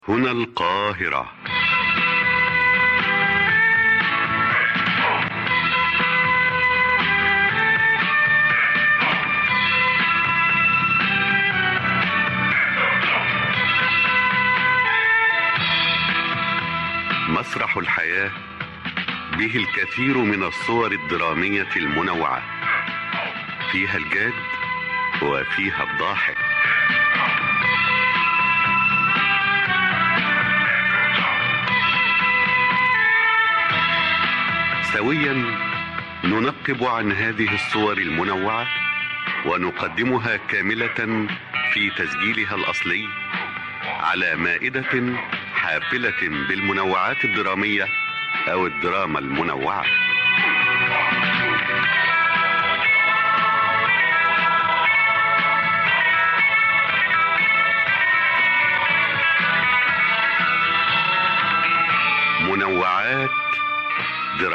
هنا القاهرة مسرح الحياة به الكثير من الصور الدرامية المنوعة فيها الجاد وفيها الضاحك سويا ننقب عن هذه الصور المنوعة ونقدمها كاملة في تسجيلها الأصلي على مائدة حافلة بالمنوعات الدرامية أو الدراما المنوعة منوعات درامية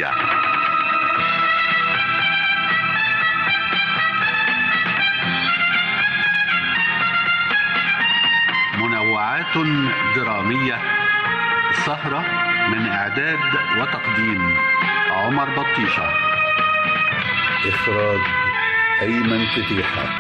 منوعات درامية سهرة من إعداد وتقديم عمر بطيشة إخراج أيمن فتيحة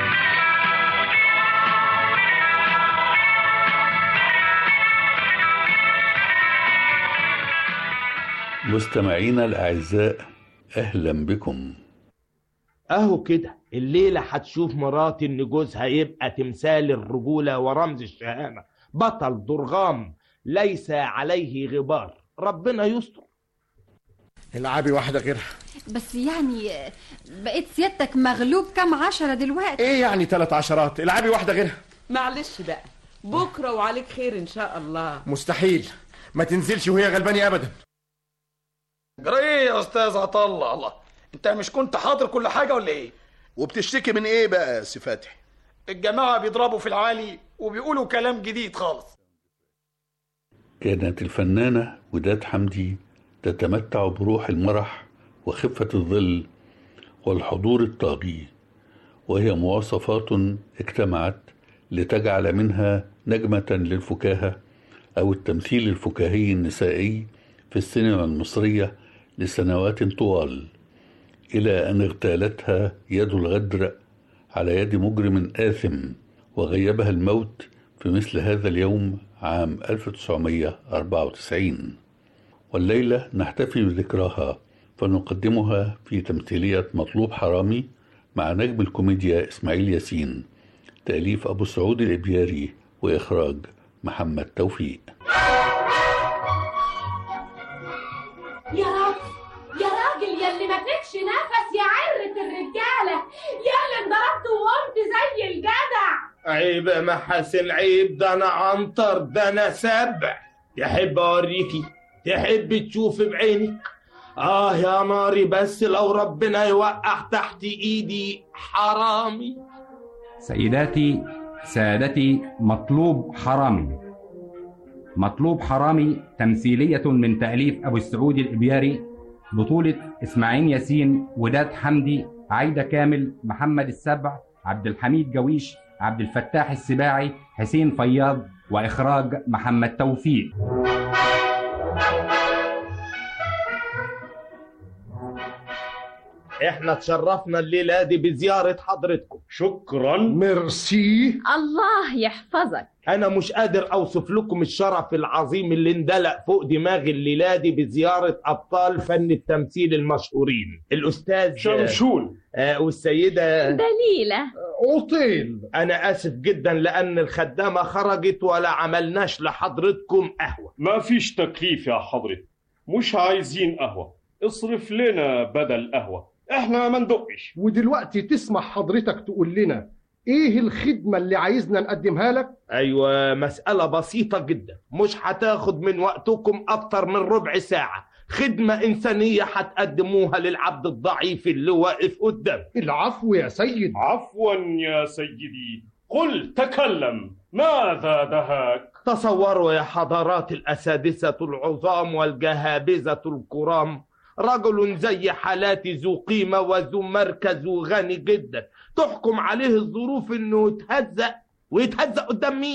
مستمعينا الأعزاء أهلا بكم اهو كده الليلة هتشوف مراتي ان جوزها يبقى تمثال الرجولة ورمز الشهامة بطل درغام ليس عليه غبار ربنا يستر العبي واحدة غيرها بس يعني بقيت سيادتك مغلوب كام عشرة دلوقتي ايه يعني ثلاث عشرات العبي واحدة غيرها معلش بقى بكرة وعليك خير إن شاء الله مستحيل ما تنزلش وهي غلباني ابدا جرى ايه يا استاذ عطا الله الله انت مش كنت حاضر كل حاجه ولا ايه وبتشتكي من ايه بقى يا سي فتحي الجماعه بيضربوا في العالي وبيقولوا كلام جديد خالص كانت الفنانة وداد حمدي تتمتع بروح المرح وخفة الظل والحضور الطاغي وهي مواصفات اجتمعت لتجعل منها نجمة للفكاهة أو التمثيل الفكاهي النسائي في السينما المصرية لسنوات طوال إلى أن اغتالتها يد الغدر على يد مجرم آثم وغيبها الموت في مثل هذا اليوم عام 1994 والليلة نحتفي بذكراها فنقدمها في تمثيلية مطلوب حرامي مع نجم الكوميديا إسماعيل ياسين تأليف أبو سعود الإبياري وإخراج محمد توفيق يا راجل يا راجل يا اللي ما فيكش نفس يا عرة الرجالة يا اللي انضربت وقمت زي الجدع عيب يا محاسن عيب ده انا عنتر ده انا سبع تحب اوريكي تحب تشوف بعينك اه يا ناري بس لو ربنا يوقع تحت ايدي حرامي سيداتي سادتي مطلوب حرامي مطلوب حرامي تمثيلية من تأليف أبو السعود الإبياري بطولة إسماعيل ياسين وداد حمدي عايدة كامل محمد السبع عبد الحميد جويش عبد الفتاح السباعي حسين فياض وإخراج محمد توفيق احنا تشرفنا الليلة دي بزيارة حضرتكم شكرا ميرسي الله يحفظك انا مش قادر اوصف لكم الشرف العظيم اللي اندلق فوق دماغي الليلة دي بزيارة ابطال فن التمثيل المشهورين الاستاذ شمشون آه والسيدة دليلة اوتيل انا اسف جدا لان الخدامة خرجت ولا عملناش لحضرتكم قهوة ما فيش تكليف يا حضرتك مش عايزين قهوة اصرف لنا بدل قهوة احنا ما ندقش ودلوقتي تسمح حضرتك تقول لنا ايه الخدمة اللي عايزنا نقدمها لك ايوه مسألة بسيطة جدا مش هتاخد من وقتكم اكتر من ربع ساعة خدمة إنسانية هتقدموها للعبد الضعيف اللي واقف قدام العفو يا سيد عفوا يا سيدي قل تكلم ماذا دهاك تصوروا يا حضرات الأسادسة العظام والجهابذة الكرام رجل زي حالاتي ذو قيمة وذو مركز وغني جدا تحكم عليه الظروف انه يتهزأ ويتهزأ قدام مين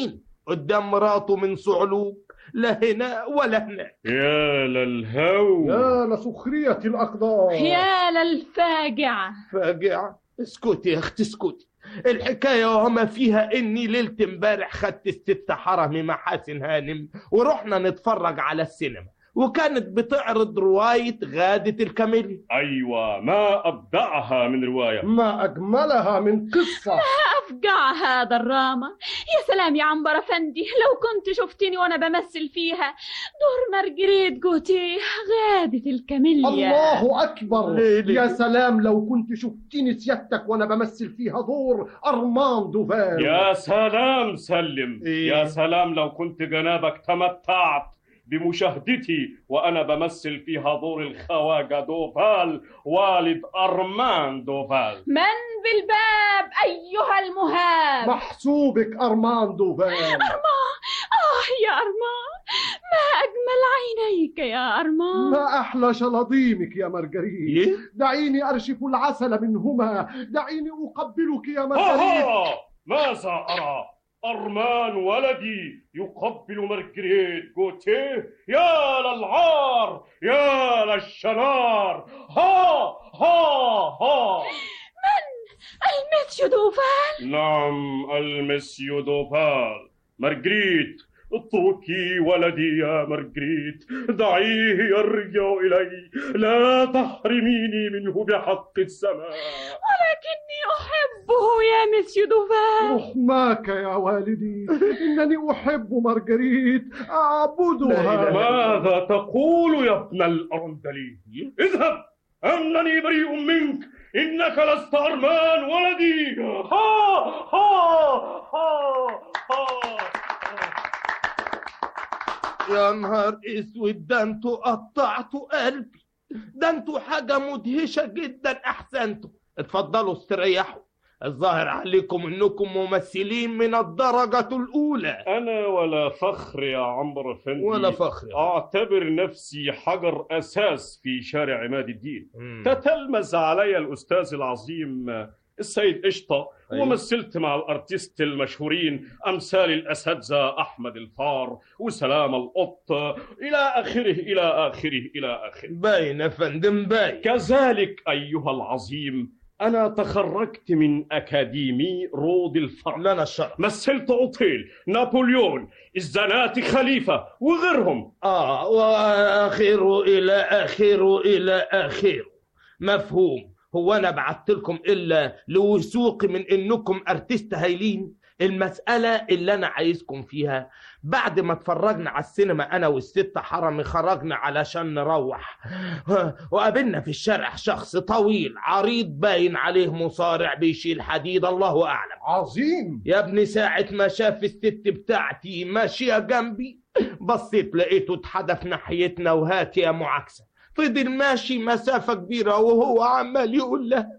قدام مراته من صعلوك لا هنا ولا هناك يا للهو يا لسخرية الأقدار يا للفاجعة فاجعة اسكتي يا اختي اسكتي الحكاية وما فيها اني ليلة امبارح خدت الست حرمي محاسن هانم ورحنا نتفرج على السينما وكانت بتعرض رواية غادة الكاميليا أيوة ما أبدعها من رواية ما أجملها من قصة أفجع هذا الراما يا سلام يا عنبر أفندي لو كنت شفتني وأنا بمثل فيها دور مارجريت جوتيه غادة الكاميليا الله أكبر ليه ليه؟ يا سلام لو كنت شفتني سيادتك وأنا بمثل فيها دور أرمان دوفال يا سلام سلم إيه؟ يا سلام لو كنت جنابك تمتعت بمشاهدتي وأنا بمثل فيها دور الخواجة دوفال والد أرمان دوفال من بالباب أيها المهاب محسوبك أرمان دوفال أرمان آه يا أرمان ما أجمل عينيك يا أرمان ما أحلى شلاضيمك يا مارجريت إيه؟ دعيني أرشف العسل منهما دعيني أقبلك يا مارجريت آها ماذا أرى أرمان ولدي يقبل مارجريت جوتيه يا للعار يا للشنار ها ها ها المسيو دوفال نعم المسيو دوفال مارجريت اتركي ولدي يا مارجريت دعيه يرجع إلي لا تحرميني منه بحق السماء ولكني أحبه يا مسيو دوفال رحماك يا والدي إنني أحب مارجريت أعبدها ماذا تقول يا ابن الأرندلي اذهب أنني بريء منك إنك لست أرمان ولدي ها ها ها ها يا نهار اسود ده انتوا قطعتوا قلبي ده انتوا حاجة مدهشة جدا احسنتوا اتفضلوا استريحوا الظاهر عليكم انكم ممثلين من الدرجة الاولى أنا ولا فخر يا عمرو أفندي ولا فخر أعتبر نفسي حجر أساس في شارع عماد الدين مم. تتلمذ علي الأستاذ العظيم السيد قشطة أيوة. ومثلت مع الأرتيست المشهورين أمثال الأساتذة أحمد الفار وسلام القط إلى آخره إلى آخره إلى آخره باين يا فندم باين كذلك أيها العظيم أنا تخرجت من أكاديمي رود الفرق لنا الشرف مثلت أوتيل نابليون الزناتي خليفة وغيرهم اه واخره الى اخره الى اخره مفهوم هو انا بعت لكم الا لوثوقي من انكم ارتست هايلين المسألة اللي أنا عايزكم فيها بعد ما اتفرجنا على السينما أنا والست حرمي خرجنا علشان نروح وقابلنا في الشارع شخص طويل عريض باين عليه مصارع بيشيل حديد الله أعلم عظيم يا ابني ساعة ما شاف الست بتاعتي ماشية جنبي بصيت لقيته اتحدف ناحيتنا وهات يا معاكسة فضل ماشي مسافة كبيرة وهو عمال يقول لها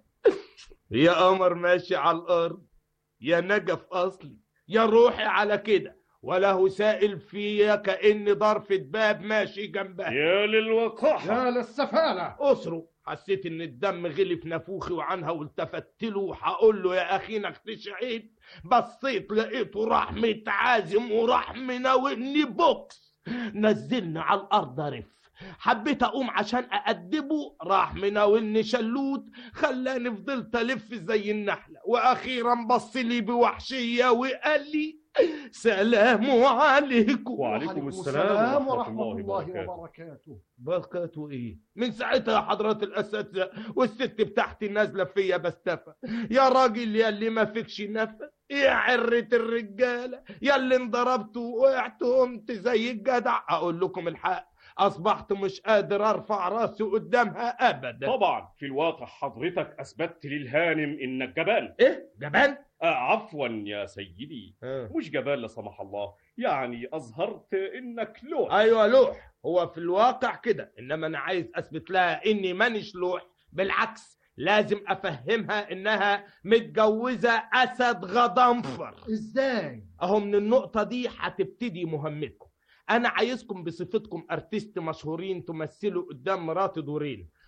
يا قمر ماشي على الأرض يا نجف أصلي يا روحي على كده وله سائل فيا كأن ضرفة باب ماشي جنبها يا للوقاحة يا للسفالة أسره حسيت ان الدم غلي في نافوخي وعنها والتفت له وهقول له يا اخينا اختش عيد بصيت لقيته راح متعازم وراح مناولني بوكس نزلني على الارض رف حبيت اقوم عشان اادبه راح مناولني شلوت خلاني فضلت الف زي النحله واخيرا بص لي بوحشيه وقال لي سلام عليكم وعليكم السلام ورحمة الله وبركاته وبركاته بركاته ايه من ساعتها يا حضرات الاساتذه والست بتاعتي نازله فيا بستفى يا راجل يا اللي ما فيكش نفس يا عرة الرجاله يا اللي انضربت ووقعت وقمت زي الجدع اقول لكم الحق اصبحت مش قادر ارفع راسي قدامها ابدا طبعا في الواقع حضرتك أثبتت للهانم إنك جبان ايه جبان آه عفوا يا سيدي آه. مش جبان لا سمح الله يعني أظهرت إنك لوح ايوه لوح هو في الواقع كده انما انا عايز اثبت لها اني مانيش لوح بالعكس لازم افهمها انها متجوزه اسد غضنفر ازاي اهو من النقطه دي هتبتدي مهمتكم انا عايزكم بصفتكم ارتست مشهورين تمثلوا قدام مراتي دورين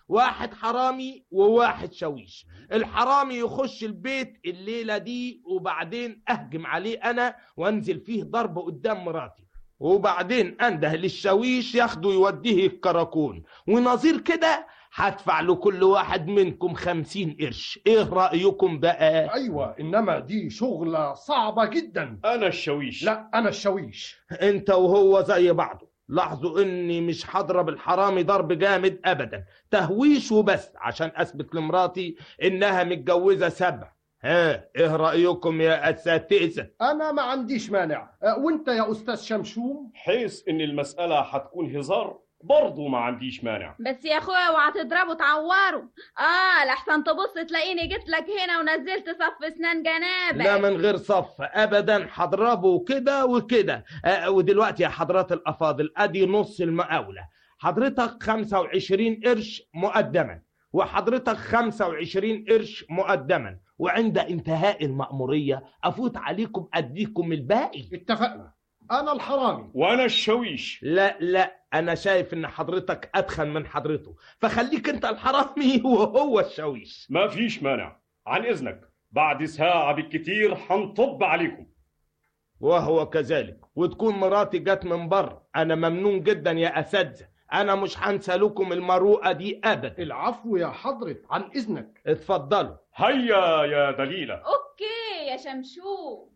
واحد حرامي وواحد شويش الحرامي يخش البيت الليلة دي وبعدين أهجم عليه أنا وأنزل فيه ضرب قدام مراتي وبعدين أنده للشويش ياخده يوديه الكراكون ونظير كده هدفع لكل واحد منكم خمسين قرش ايه رأيكم بقى ايوه انما دي شغلة صعبة جدا انا الشويش لا انا الشويش انت وهو زي بعضه لاحظوا اني مش هضرب الحرامي ضرب جامد ابدا تهويش وبس عشان اثبت لمراتي انها متجوزة سبع ها ايه رأيكم يا اساتذة انا ما عنديش مانع أه، وانت يا استاذ شمشوم حيث ان المسألة هتكون هزار برضه ما عنديش مانع بس يا اخويا اوعى تضربه تعوره اه لحسن تبص تلاقيني جيت لك هنا ونزلت صف اسنان جنابك لا من غير صف ابدا هضربه كده وكده آه ودلوقتي يا حضرات الافاضل ادي نص المقاولة حضرتك 25 قرش مقدما وحضرتك 25 قرش مقدما وعند انتهاء المأمورية افوت عليكم اديكم الباقي اتفقنا انا الحرامي وانا الشويش لا لا انا شايف ان حضرتك اتخن من حضرته فخليك انت الحرامي وهو الشويش ما فيش مانع عن اذنك بعد ساعة بالكتير هنطب عليكم وهو كذلك وتكون مراتي جت من بره انا ممنون جدا يا اساتذه انا مش هنسى لكم المروءه دي ابدا العفو يا حضرة عن اذنك اتفضلوا هيا يا دليلة اوكي يا شمشوم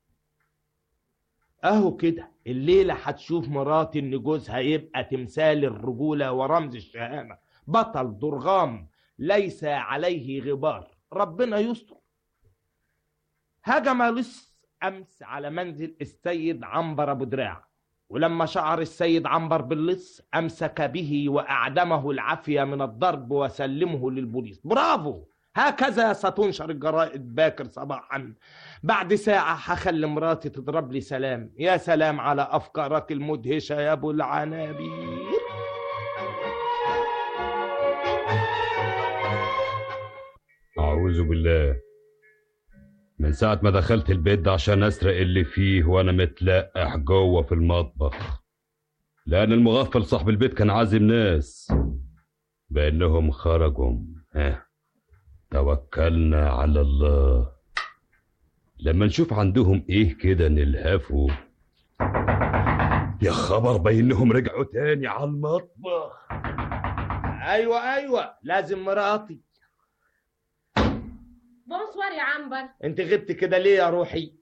اهو كده الليله هتشوف مراتي ان جوزها يبقى تمثال الرجوله ورمز الشهامه بطل درغام ليس عليه غبار ربنا يستر هجم لص امس على منزل السيد عنبر ابو دراع ولما شعر السيد عنبر باللص امسك به واعدمه العافيه من الضرب وسلمه للبوليس برافو هكذا ستنشر الجرائد باكر صباحا بعد ساعة هخلي مراتي تضرب لي سلام يا سلام على أفكارك المدهشة يا أبو العنابير أعوذ بالله من ساعة ما دخلت البيت ده عشان أسرق اللي فيه وأنا متلقح جوه في المطبخ لأن المغفل صاحب البيت كان عازم ناس بأنهم خرجوا ها توكلنا على الله لما نشوف عندهم إيه كده نلهفه يا خبر بينهم رجعوا تاني على المطبخ أيوة أيوة لازم مراتي بونسوار يا عنبر أنت غبت كده ليه يا روحي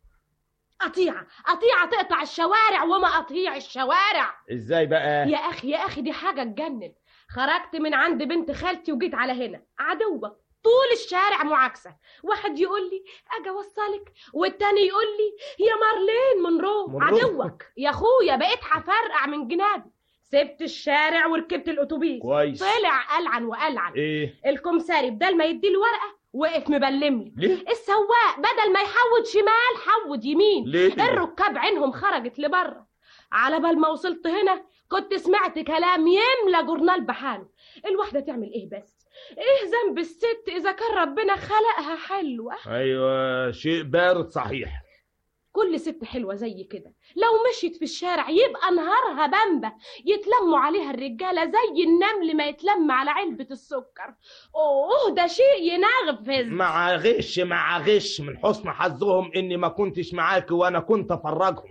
قطيعة قطيعة تقطع الشوارع وما قطيع الشوارع إزاي بقى يا أخي يا أخي دي حاجة تجنن خرجت من عند بنت خالتي وجيت على هنا عدوة طول الشارع معاكسة واحد يقول لي أجي أوصلك والتاني يقول لي يا مارلين منرو منرو. عدوك يا أخويا بقيت هفرقع من جنابي سبت الشارع وركبت الأتوبيس كويس. طلع ألعن وألعن إيه الكمساري بدل ما يدي الورقة وقف مبلم لي ليه؟ السواق بدل ما يحود شمال حود يمين ليه؟ الركاب عينهم خرجت لبره على بال ما وصلت هنا كنت سمعت كلام يملى جورنال بحاله الواحدة تعمل ايه بس ايه ذنب الست اذا كان ربنا خلقها حلوة أيوة شيء بارد صحيح كل ست حلوة زي كده لو مشيت في الشارع يبقى نهارها بامبة يتلموا عليها الرجالة زي النمل ما يتلم على علبة السكر اوه ده شيء ينغفز مع غش مع غش من حسن حظهم اني ما كنتش معاك وانا كنت افرجهم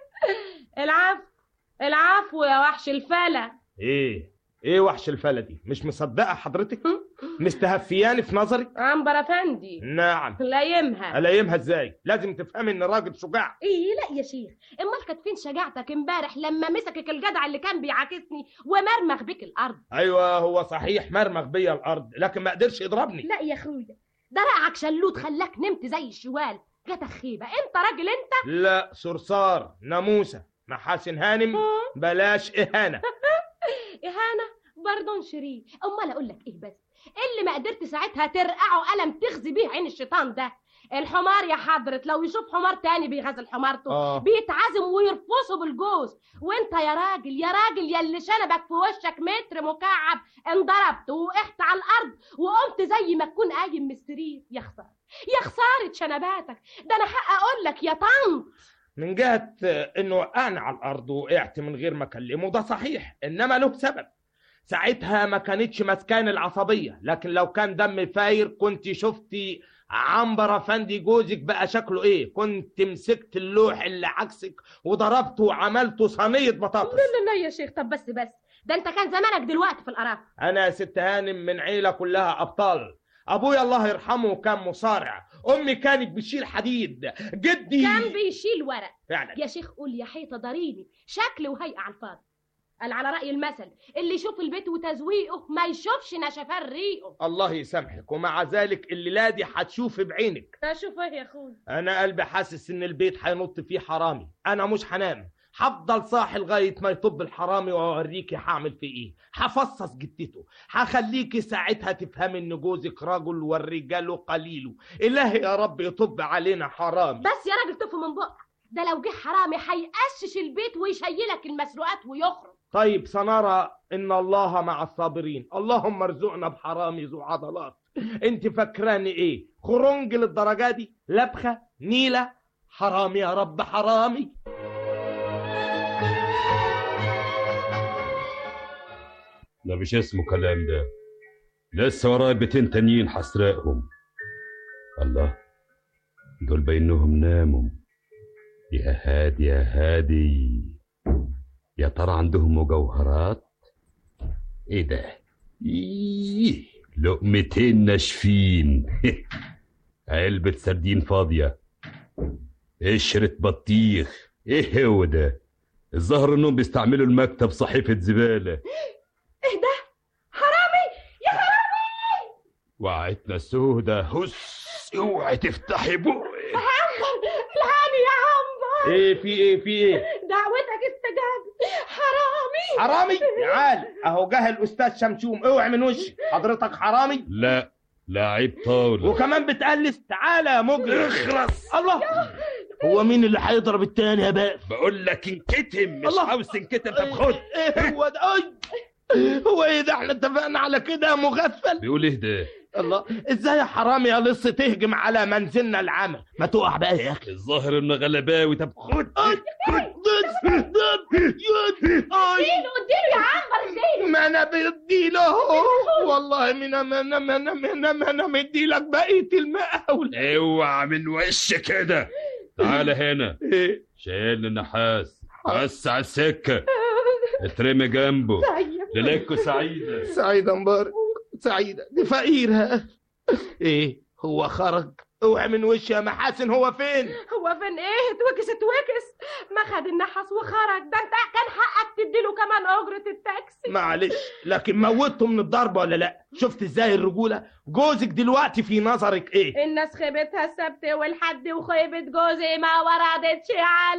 العفو العفو يا وحش الفلا ايه ايه وحش الفلا دي مش مصدقه حضرتك مستهفياني في نظري عنبر افندي نعم لايمها الايمها ازاي لازم تفهمي ان راجل شجاع ايه لا يا شيخ امال كانت فين شجاعتك امبارح لما مسكك الجدع اللي كان بيعاكسني ومرمغ بك الارض ايوه هو صحيح مرمغ بيا الارض لكن ما قدرش يضربني لا يا اخويا ده رقعك شلوت خلاك نمت زي الشوال جاتك خيبه انت راجل انت لا صرصار ناموسه محاسن هانم بلاش اهانه اهانه باردون شيرين امال اقول لك ايه بس اللي ما قدرت ساعتها ترقعه قلم تخزي بيه عين الشيطان ده الحمار يا حضرة لو يشوف حمار تاني بيغزل حمارته آه. بيتعزم ويرفصه بالجوز وانت يا راجل يا راجل يا اللي شنبك في وشك متر مكعب انضربت ووقعت على الارض وقمت زي ما تكون قايم من السرير يا خساره يا خساره شنباتك ده انا حق اقول لك يا طنط من جهه آه، انه وقعني على الارض وقعت من غير ما اكلمه ده صحيح انما له سبب ساعتها ما كانتش مسكان العصبية لكن لو كان دم فاير كنت شفتي عنبر افندي جوزك بقى شكله ايه كنت مسكت اللوح اللي عكسك وضربته وعملته صينية بطاطس لا لا لا يا شيخ طب بس بس ده انت كان زمانك دلوقتي في القرف انا يا ست هانم من عيلة كلها ابطال ابويا الله يرحمه كان مصارع امي كانت بتشيل حديد جدي كان بيشيل ورق فعلا يا شيخ قول يا حيطه ضريني شكل وهيئه على الفاضي قال على رأي المثل اللي يشوف البيت وتزويقه ما يشوفش نشفان ريقه الله يسامحك ومع ذلك الليلة دي هتشوف بعينك اشوف ايه يا اخوي انا قلبي حاسس ان البيت هينط فيه حرامي انا مش هنام هفضل صاحي لغايه ما يطب الحرامي واوريكي هعمل فيه ايه هفصص جتته هخليكي ساعتها تفهمي ان جوزك رجل والرجال قليل الهي يا رب يطب علينا حرامي بس يا راجل تف من بقك ده لو جه حرامي هيقشش البيت ويشيلك المسروقات ويخرج طيب سنرى ان الله مع الصابرين اللهم ارزقنا بحرامي ذو عضلات انت فاكراني ايه خرنج للدرجه دي لبخه نيله حرامي يا رب حرامي لا مش اسمه كلام ده لسه ورايا بيتين تانيين حسرقهم الله دول بينهم ناموا يا هادي يا هادي يا ترى عندهم مجوهرات ايه ده إيه لقمتين ناشفين علبة سردين فاضية قشرة بطيخ ايه هو ده الظاهر انهم بيستعملوا المكتب صحيفة زبالة ايه ده حرامي يا حرامي وعيتنا سودة هس اوعي تفتحي بقك عنبر الهاني يا عنبر ايه في ايه في ايه دعوتك استجاب حرامي حرامي تعال اهو جه الاستاذ شمشوم اوعي من وشي حضرتك حرامي لا لعيب طاولة وكمان بتقلس تعالى يا مجرم اخرس الله هو مين اللي هيضرب التاني يا بقى بقول لك انكتم مش الله. عاوز تنكتم طب خد ايه هو ده اي هو ايه ده احنا اتفقنا على كده يا مغفل بيقول ايه ده الله ازاي يا حرامي يا لص تهجم على منزلنا العمل ما تقع بقى يا اخي الظاهر انه غلباوي طب خد اديله اديله يا عنبر اديله ما انا بديله والله من انا من انا من انا من انا مديلك بقيه المقاول اوعى من وش كده تعال هنا ايه شايل النحاس بس على السكة اترمي جنبه طيب ليلتكوا سعيدة سعيدة مبارك سعيدة دي فقيرة ايه هو خرج اوعى من وشي يا محاسن هو فين هو فين ايه اتوكس اتوكس ما خد النحاس وخرج ده انت كان حقك تديله كمان اجرة التاكسي معلش لكن موته من الضربة ولا لا شفت ازاي الرجولة جوزك دلوقتي في نظرك ايه الناس خيبتها السبت والحد وخيبة جوزي ما وردتش على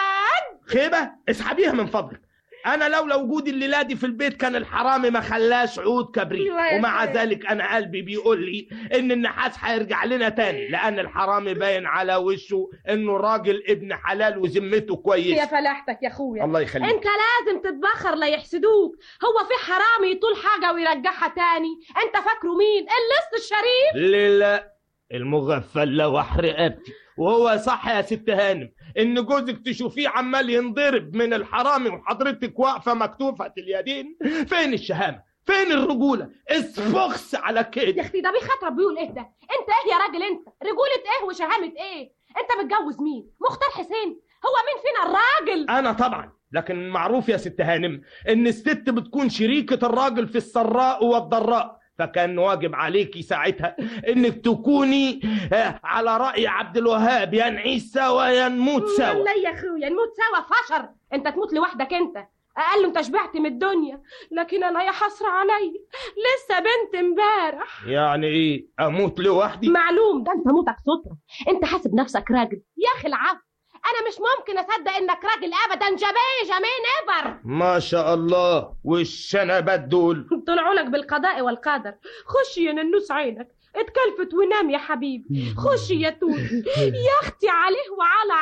حد خيبة اسحبيها من فضلك انا لولا وجودي الليله دي في البيت كان الحرامي ما خلاش عود كبريت أيوة يا ومع سيدي. ذلك انا قلبي بيقول لي ان النحاس هيرجع لنا تاني لان الحرامي باين على وشه انه راجل ابن حلال وذمته كويس يا فلاحتك يا اخويا الله يخليك انت لازم تتبخر لا يحسدوك هو في حرامي يطول حاجه ويرجعها تاني انت فاكره مين اللص الشريف لا لا المغفل لوح رقبتي وهو صح يا ست هانم ان جوزك تشوفيه عمال ينضرب من الحرامي وحضرتك واقفه مكتوفه اليدين فين الشهامه فين الرجوله اسفخس على يا كده اختي ده بيخاطرب بيقول ايه ده انت ايه يا راجل انت رجوله ايه وشهامه ايه انت متجوز مين مختار حسين هو مين فينا الراجل انا طبعا لكن معروف يا ست هانم ان الست بتكون شريكة الراجل في السراء والضراء فكان واجب عليكي ساعتها انك تكوني آه، على رأي عبد الوهاب يا نعيش سوا يا نموت سوا لا يا اخويا نموت سوا فشر انت تموت لوحدك انت اقل انت شبعت من الدنيا لكن انا يا حسره عليا لسه بنت امبارح يعني ايه اموت لوحدي معلوم ده انت موتك سترة انت حاسب نفسك راجل يا اخي العفو انا مش ممكن اصدق انك راجل ابدا جبيه جمين ابر ما شاء الله والشنبات دول طلعوا لك بالقضاء والقدر خش يا ننوس عينك اتكلفت ونام يا حبيبي خش يا توت يا اختي عليه وعلى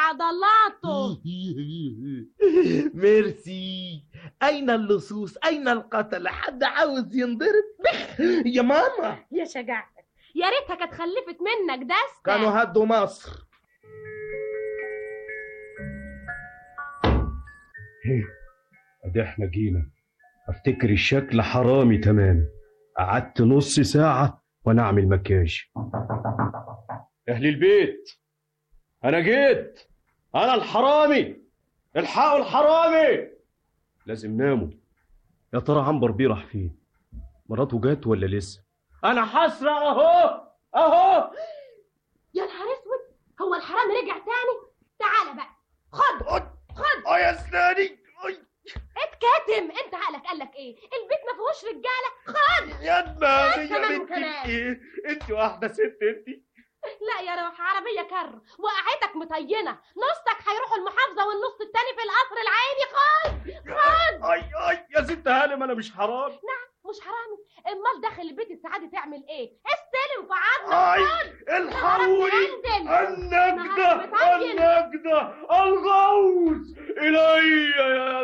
عضلاته ميرسي اين اللصوص اين القتل حد عاوز ينضرب بخ يا ماما يا شجاعتك يا ريتها كانت خلفت منك دستة كانوا هدوا مصر ادي احنا جينا افتكر الشكل حرامي تمام قعدت نص ساعة وانا اعمل مكياج اهل البيت انا جيت انا الحرامي الحقوا الحرامي لازم ناموا يا ترى عنبر بيه راح فين مراته جات ولا لسه انا حسرة اهو اهو يا نهار اسود هو الحرامي رجع تاني تعالى بقى خد خد اه يا اسناني اتكاتم انت عقلك قالك ايه البيت ما فيهوش رجاله خد يا دماغي خد كمان يا بنت وكمان. ايه انت واحده ست انت لا يا روح عربيه كر وقعتك مطينه نصك هيروح المحافظه والنص التاني في القصر العيني خد خد اي اي يا ست هانم انا مش حرام نعم مش حرامي امال داخل البيت السعاده تعمل ايه استلم في عظمك اي خد الحقوني انزل النجدة النجدة الغوث إلي يا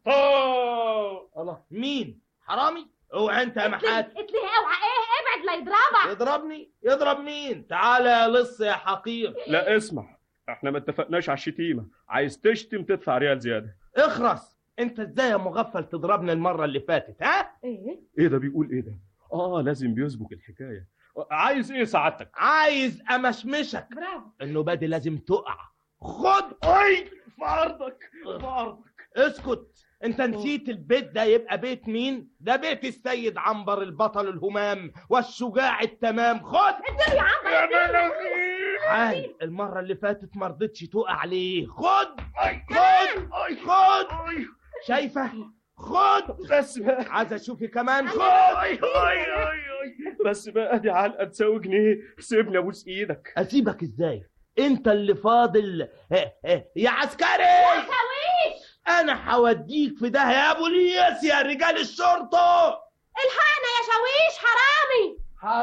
تريستان الله مين حرامي اوعى انت يا محات اتلهي اوعى ايه ابعد لا يضربك يضربني يضرب مين تعالى يا لص يا حقير لا اسمع احنا ما اتفقناش على الشتيمة عايز تشتم تدفع ريال زيادة اخرس انت ازاي يا مغفل تضربني المره اللي فاتت ها ايه ايه ده بيقول ايه ده اه لازم بيسبق الحكاية عايز ايه سعادتك عايز امشمشك برافو النوبه دي لازم تقع خد اي في عرضك في عرضك اسكت انت نسيت البيت ده يبقى بيت مين ده بيت السيد عنبر البطل الهمام والشجاع التمام خد اديله يا عم يا اديله. بلغي عال المره اللي فاتت ما رضيتش تقع ليه خد اي خد اي خد اي شايفه خد بس بقى عايز اشوفك كمان خد اي اي اي بس بقى دي علقة تساوي جنيه سيبني ابوس ايدك اسيبك ازاي انت اللي فاضل اه اه يا عسكري يا شاويش انا هوديك في ده يا بوليس يا رجال الشرطه الحقنا يا شاويش حرامي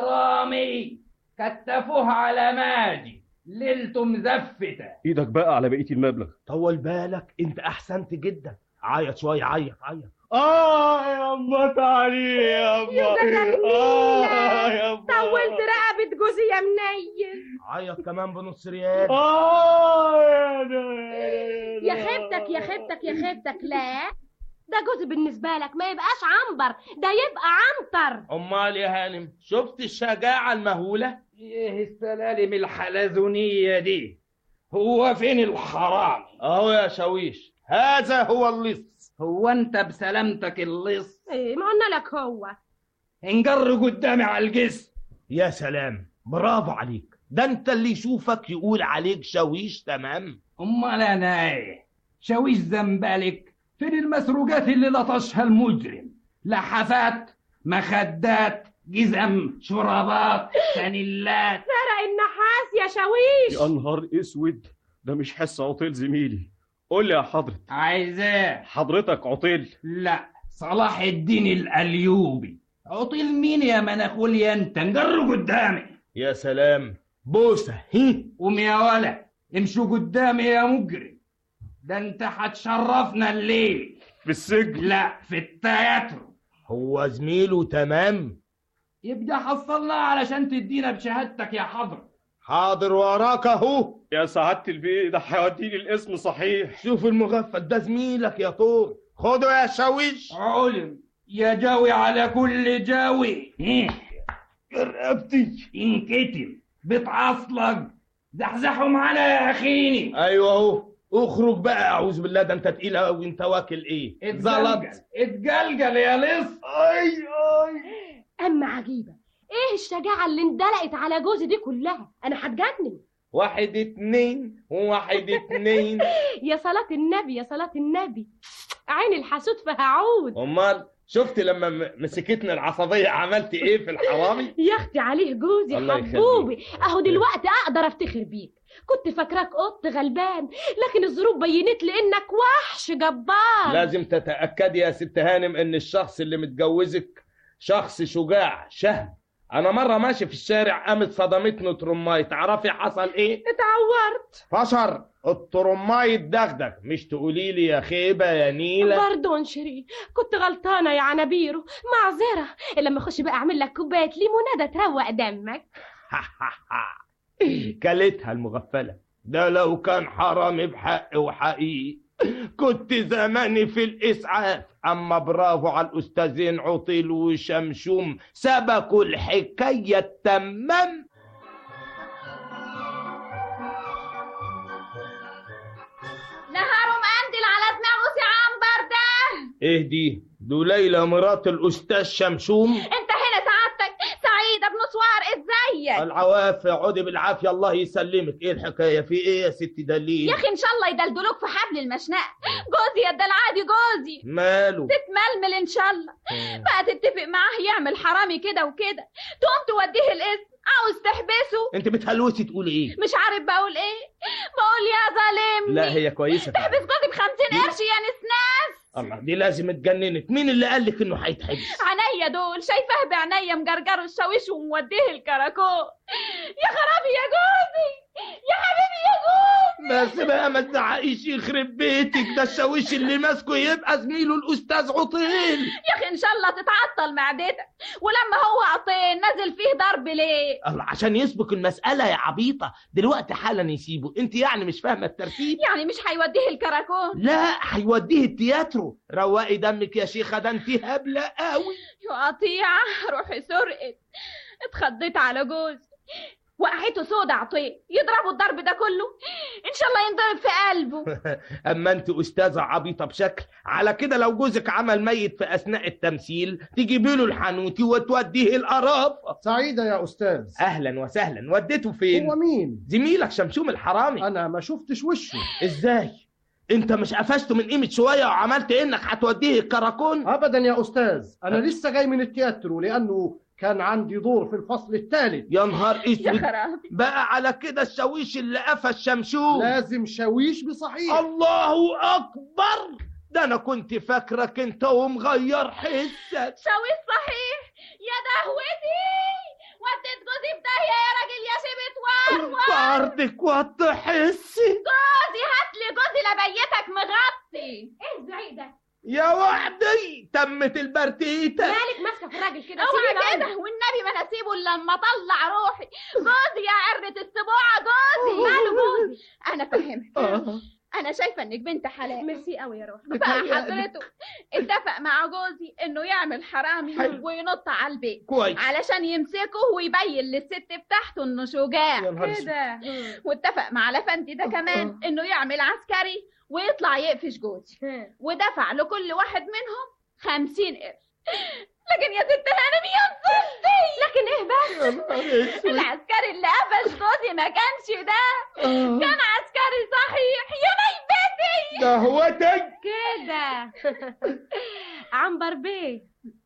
حرامي كتفوه على ماجي ليلته مزفتة ايدك بقى على بقية المبلغ طول بالك انت احسنت جدا عيط شويه عيط عيط اه يا اما تعالي يا اما يا جدع اه يا طولت اما رقبة جوزي يا منيل عيط كمان بنص ريال اه يا ده يا خيبتك يا خيبتك يا خيبتك لا ده جوزي بالنسبة لك ما يبقاش عنبر ده يبقى عنتر امال يا هانم شفت الشجاعه المهوله ايه السلالم الحلزونية دي هو فين الحرامي اهو يا شاويش هذا هو اللص هو انت بسلامتك اللص ايه ما قلنا لك هو انجر قدامي على الجسم يا سلام برافو عليك ده انت اللي يشوفك يقول عليك شاويش تمام امال انا ايه شاويش زنبلك فين المسروقات اللي لطشها المجرم لحفات مخدات جزم شرابات سنلات سرق النحاس يا شاويش يا نهار اسود ده مش حس عطيل زميلي قول لي يا حضرة عايزاه حضرتك عطيل لا صلاح الدين الايوبي عطيل مين يا مناخوليا انت نجر قدامي يا سلام بوسه هي قوم يا ولا امشوا قدامي يا مجرم ده انت هتشرفنا الليل في السجن لا في التياترو هو زميله تمام يبقى حصلنا علشان تدينا بشهادتك يا حضرة حاضر وراك اهو يا سعادة البيه ده هيوديني الاسم صحيح شوف المغفل ده زميلك يا طور خده يا شاويش علم يا جاوي على كل جاوي رقبتي انكتم بتعصلك زحزحوا معانا يا اخيني ايوه اهو اخرج بقى اعوذ بالله ده انت تقيل قوي انت واكل ايه زلط اتجلجل اتجلجل يا لص اي اي اما عجيبة ايه الشجاعة اللي اندلقت على جوزي دي كلها انا هتجنن واحد اتنين واحد اتنين يا صلاة النبي يا صلاة النبي عين الحسود فهعود امال شفت لما م- مسكتني العصبيه عملت ايه في الحرامي يا اختي عليه جوزي الله يخليك. حبوبي اهو دلوقتي اقدر افتخر بيك كنت فاكراك قط غلبان لكن الظروف بينت لي انك وحش جبار لازم تتاكدي يا ست هانم ان الشخص اللي متجوزك شخص شجاع شهم انا مره ماشي في الشارع قامت صدمتني ترماي تعرفي حصل ايه اتعورت فشر الترماي اتدغدغ مش تقولي لي يا خيبه يا نيله باردون شيرين كنت غلطانة يا عنابيرو معذرة لما اخش بقى اعمل لك كوباية ليمونادة تروق دمك كلتها المغفله ده لو كان حرامي بحق وحقيقي كنت زماني في الإسعاف أما برافو على الأستاذين عطيل وشمشوم سبكوا الحكاية التمام نهار مقندل على دماغه سي عنبر ده إيه دي؟ دو ليلى مرات الأستاذ شمشوم انت هنا سعادتك سعيدة بن سوار ازيك العوافي عودي بالعافية الله يسلمك إيه الحكاية في إيه يا ست دليل؟ يا اخي ان شاء الله يدلدلوك في حبل المشنقة جوزي يا العادي جوزي ماله؟ تتململ ان شاء الله بقى تتفق معاه يعمل حرامي كده وكده تقوم توديه الاسم عاوز تحبسه أنت بتهلوسي تقولي إيه؟ مش عارف بقول ايه بقول يا ظالمني لا هي كويسة فعلا. تحبس جوزي بخمسين قرش يا نسناس الله دي لازم اتجننت مين اللي قال لك إنه هيتحبس؟ عينيا دول شايفاه بعينيا مجرجره الشاويش وموديه الكراكون يا خرابي يا جوزي يا حبيبي يا جوزي بس بقى ما تزعقيش يخرب بيتك ده الشاويش اللي ماسكه يبقى زميله الأستاذ عطيل يا اخي ان شاء الله تتعطل معدتك ولما هو عطين نزل فيه ضرب ليه الله عشان يسبق المسألة يا عبيطة دلوقتي حالا يسيبه انت يعني مش فاهمة الترتيب يعني مش هيوديه الكراكون لا هيوديه التياترو روقي دمك يا شيخة ده انت هبلة قوي يا قطيعة روحي سرقت اتخضيت على جوزي وقعته سودا عطيه يضربوا الضرب ده كله ان شاء الله ينضرب في قلبه اما انت استاذة عبيطة بشكل على كده لو جوزك عمل ميت في اثناء التمثيل تجيبي له الحانوتي وتوديه القرافة سعيدة يا أستاذ اهلا وسهلا وديته فين هو مين؟ زميلك شمشوم الحرامي أنا ما شفتش وشه ازاي انت مش قفشته من قيمة شوية وعملت انك هتوديه الكراكون أبدا يا أستاذ أنا لسه جاي من التياترو لأنه كان عندي دور في الفصل الثالث يا نهار يا اسود خرابي بقى على كده الشاويش اللي قفش شمشوم لازم شاويش بصحيح الله اكبر ده انا كنت فاكرك انت ومغير حسك شاويش صحيح يا دهوتي وديت جوزي في داهية يا راجل يا شبت ورور بردك وتحسي جوزي هات لي جوزي لبيتك مغطي ايه الزعيق ده يا وحدي تمت البرتيتة مالك ماسكه في الراجل كده اوعى كده والنبي ما انا اسيبه الا لما اطلع روحي جوزي يا عرة السبوعة جوزي ماله جوزي انا فاهمك آه. انا شايفه انك بنت حلال ميرسي قوي يا روح بقى حضرته اتفق مع جوزي انه يعمل حرامي حلو. وينط على البيت كويس علشان يمسكه ويبين للست بتاعته انه شجاع يا نهار كده واتفق مع لفندي ده كمان انه يعمل عسكري ويطلع يقفش جوزي ودفع لكل واحد منهم خمسين قرش لكن يا ست هانم يا نصيحتي لكن ايه بس يا نهار اسود العسكري اللي قفش جوزي ما كانش ده آه. كان عسكري صحيح يا ميبتي ده هو ده كده عنبر بيه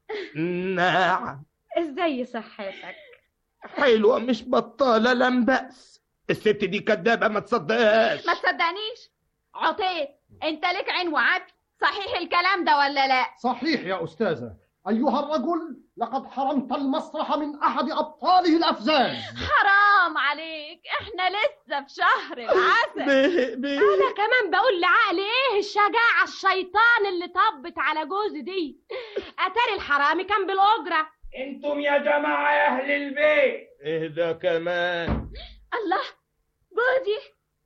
نعم ازاي صحتك حلوة مش بطالة لم بأس الست دي كدابة ما تصدقهاش ما تصدقنيش عطيت انت لك عين وعقل صحيح الكلام ده ولا لا صحيح يا أستاذة أيها الرجل لقد حرمت المسرح من أحد أبطاله الأفزاز حرام عليك احنا لسه في شهر العسل بيه بيه انا كمان بقول لعقل ايه الشجاعه الشيطان اللي طبت على جوزي دي اتاري الحرامي كان بالاجره انتم يا جماعة يا اهل البيت ايه ده كمان الله جوزي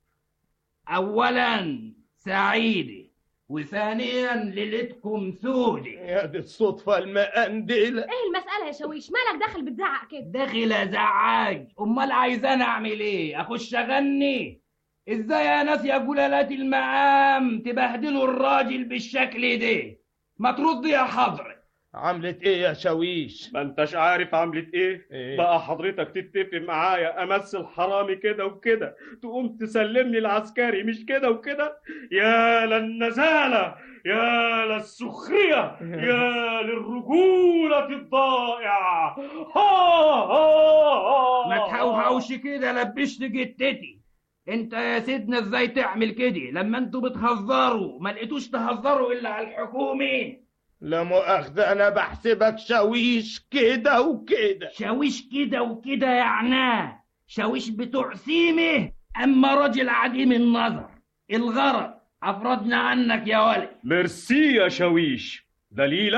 اولا سعيدة وثانيا ليلتكم سودة يا دي الصدفة المقندلة ايه المساله يا شويش مالك داخل بتزعق كده داخل ازعاج امال عايزاني اعمل ايه اخش اغني ازاي يا ناس يا جلالات المقام تبهدلوا الراجل بالشكل ده ما تردي يا حضرة عملت ايه يا شاويش ما انتش عارف عملت ايه إيه؟ بقى حضرتك تتفق معايا امثل حرامي كده وكده تقوم تسلمني العسكري مش كده وكده يا للنزالة يا للسخرية يا للرجولة الضائعة ها ها ها ما تهوهوش كده لبشت جتتي انت يا سيدنا ازاي تعمل كده لما انتوا بتهزروا ما لقيتوش تهزروا الا على الحكومة لا مؤاخذة انا بحسبك شاويش كده وكده شاويش كده وكده يعناه شاويش بتوع سيمه اما راجل عديم النظر الغرض افرضنا عنك يا ولد ميرسي يا شاويش دليلة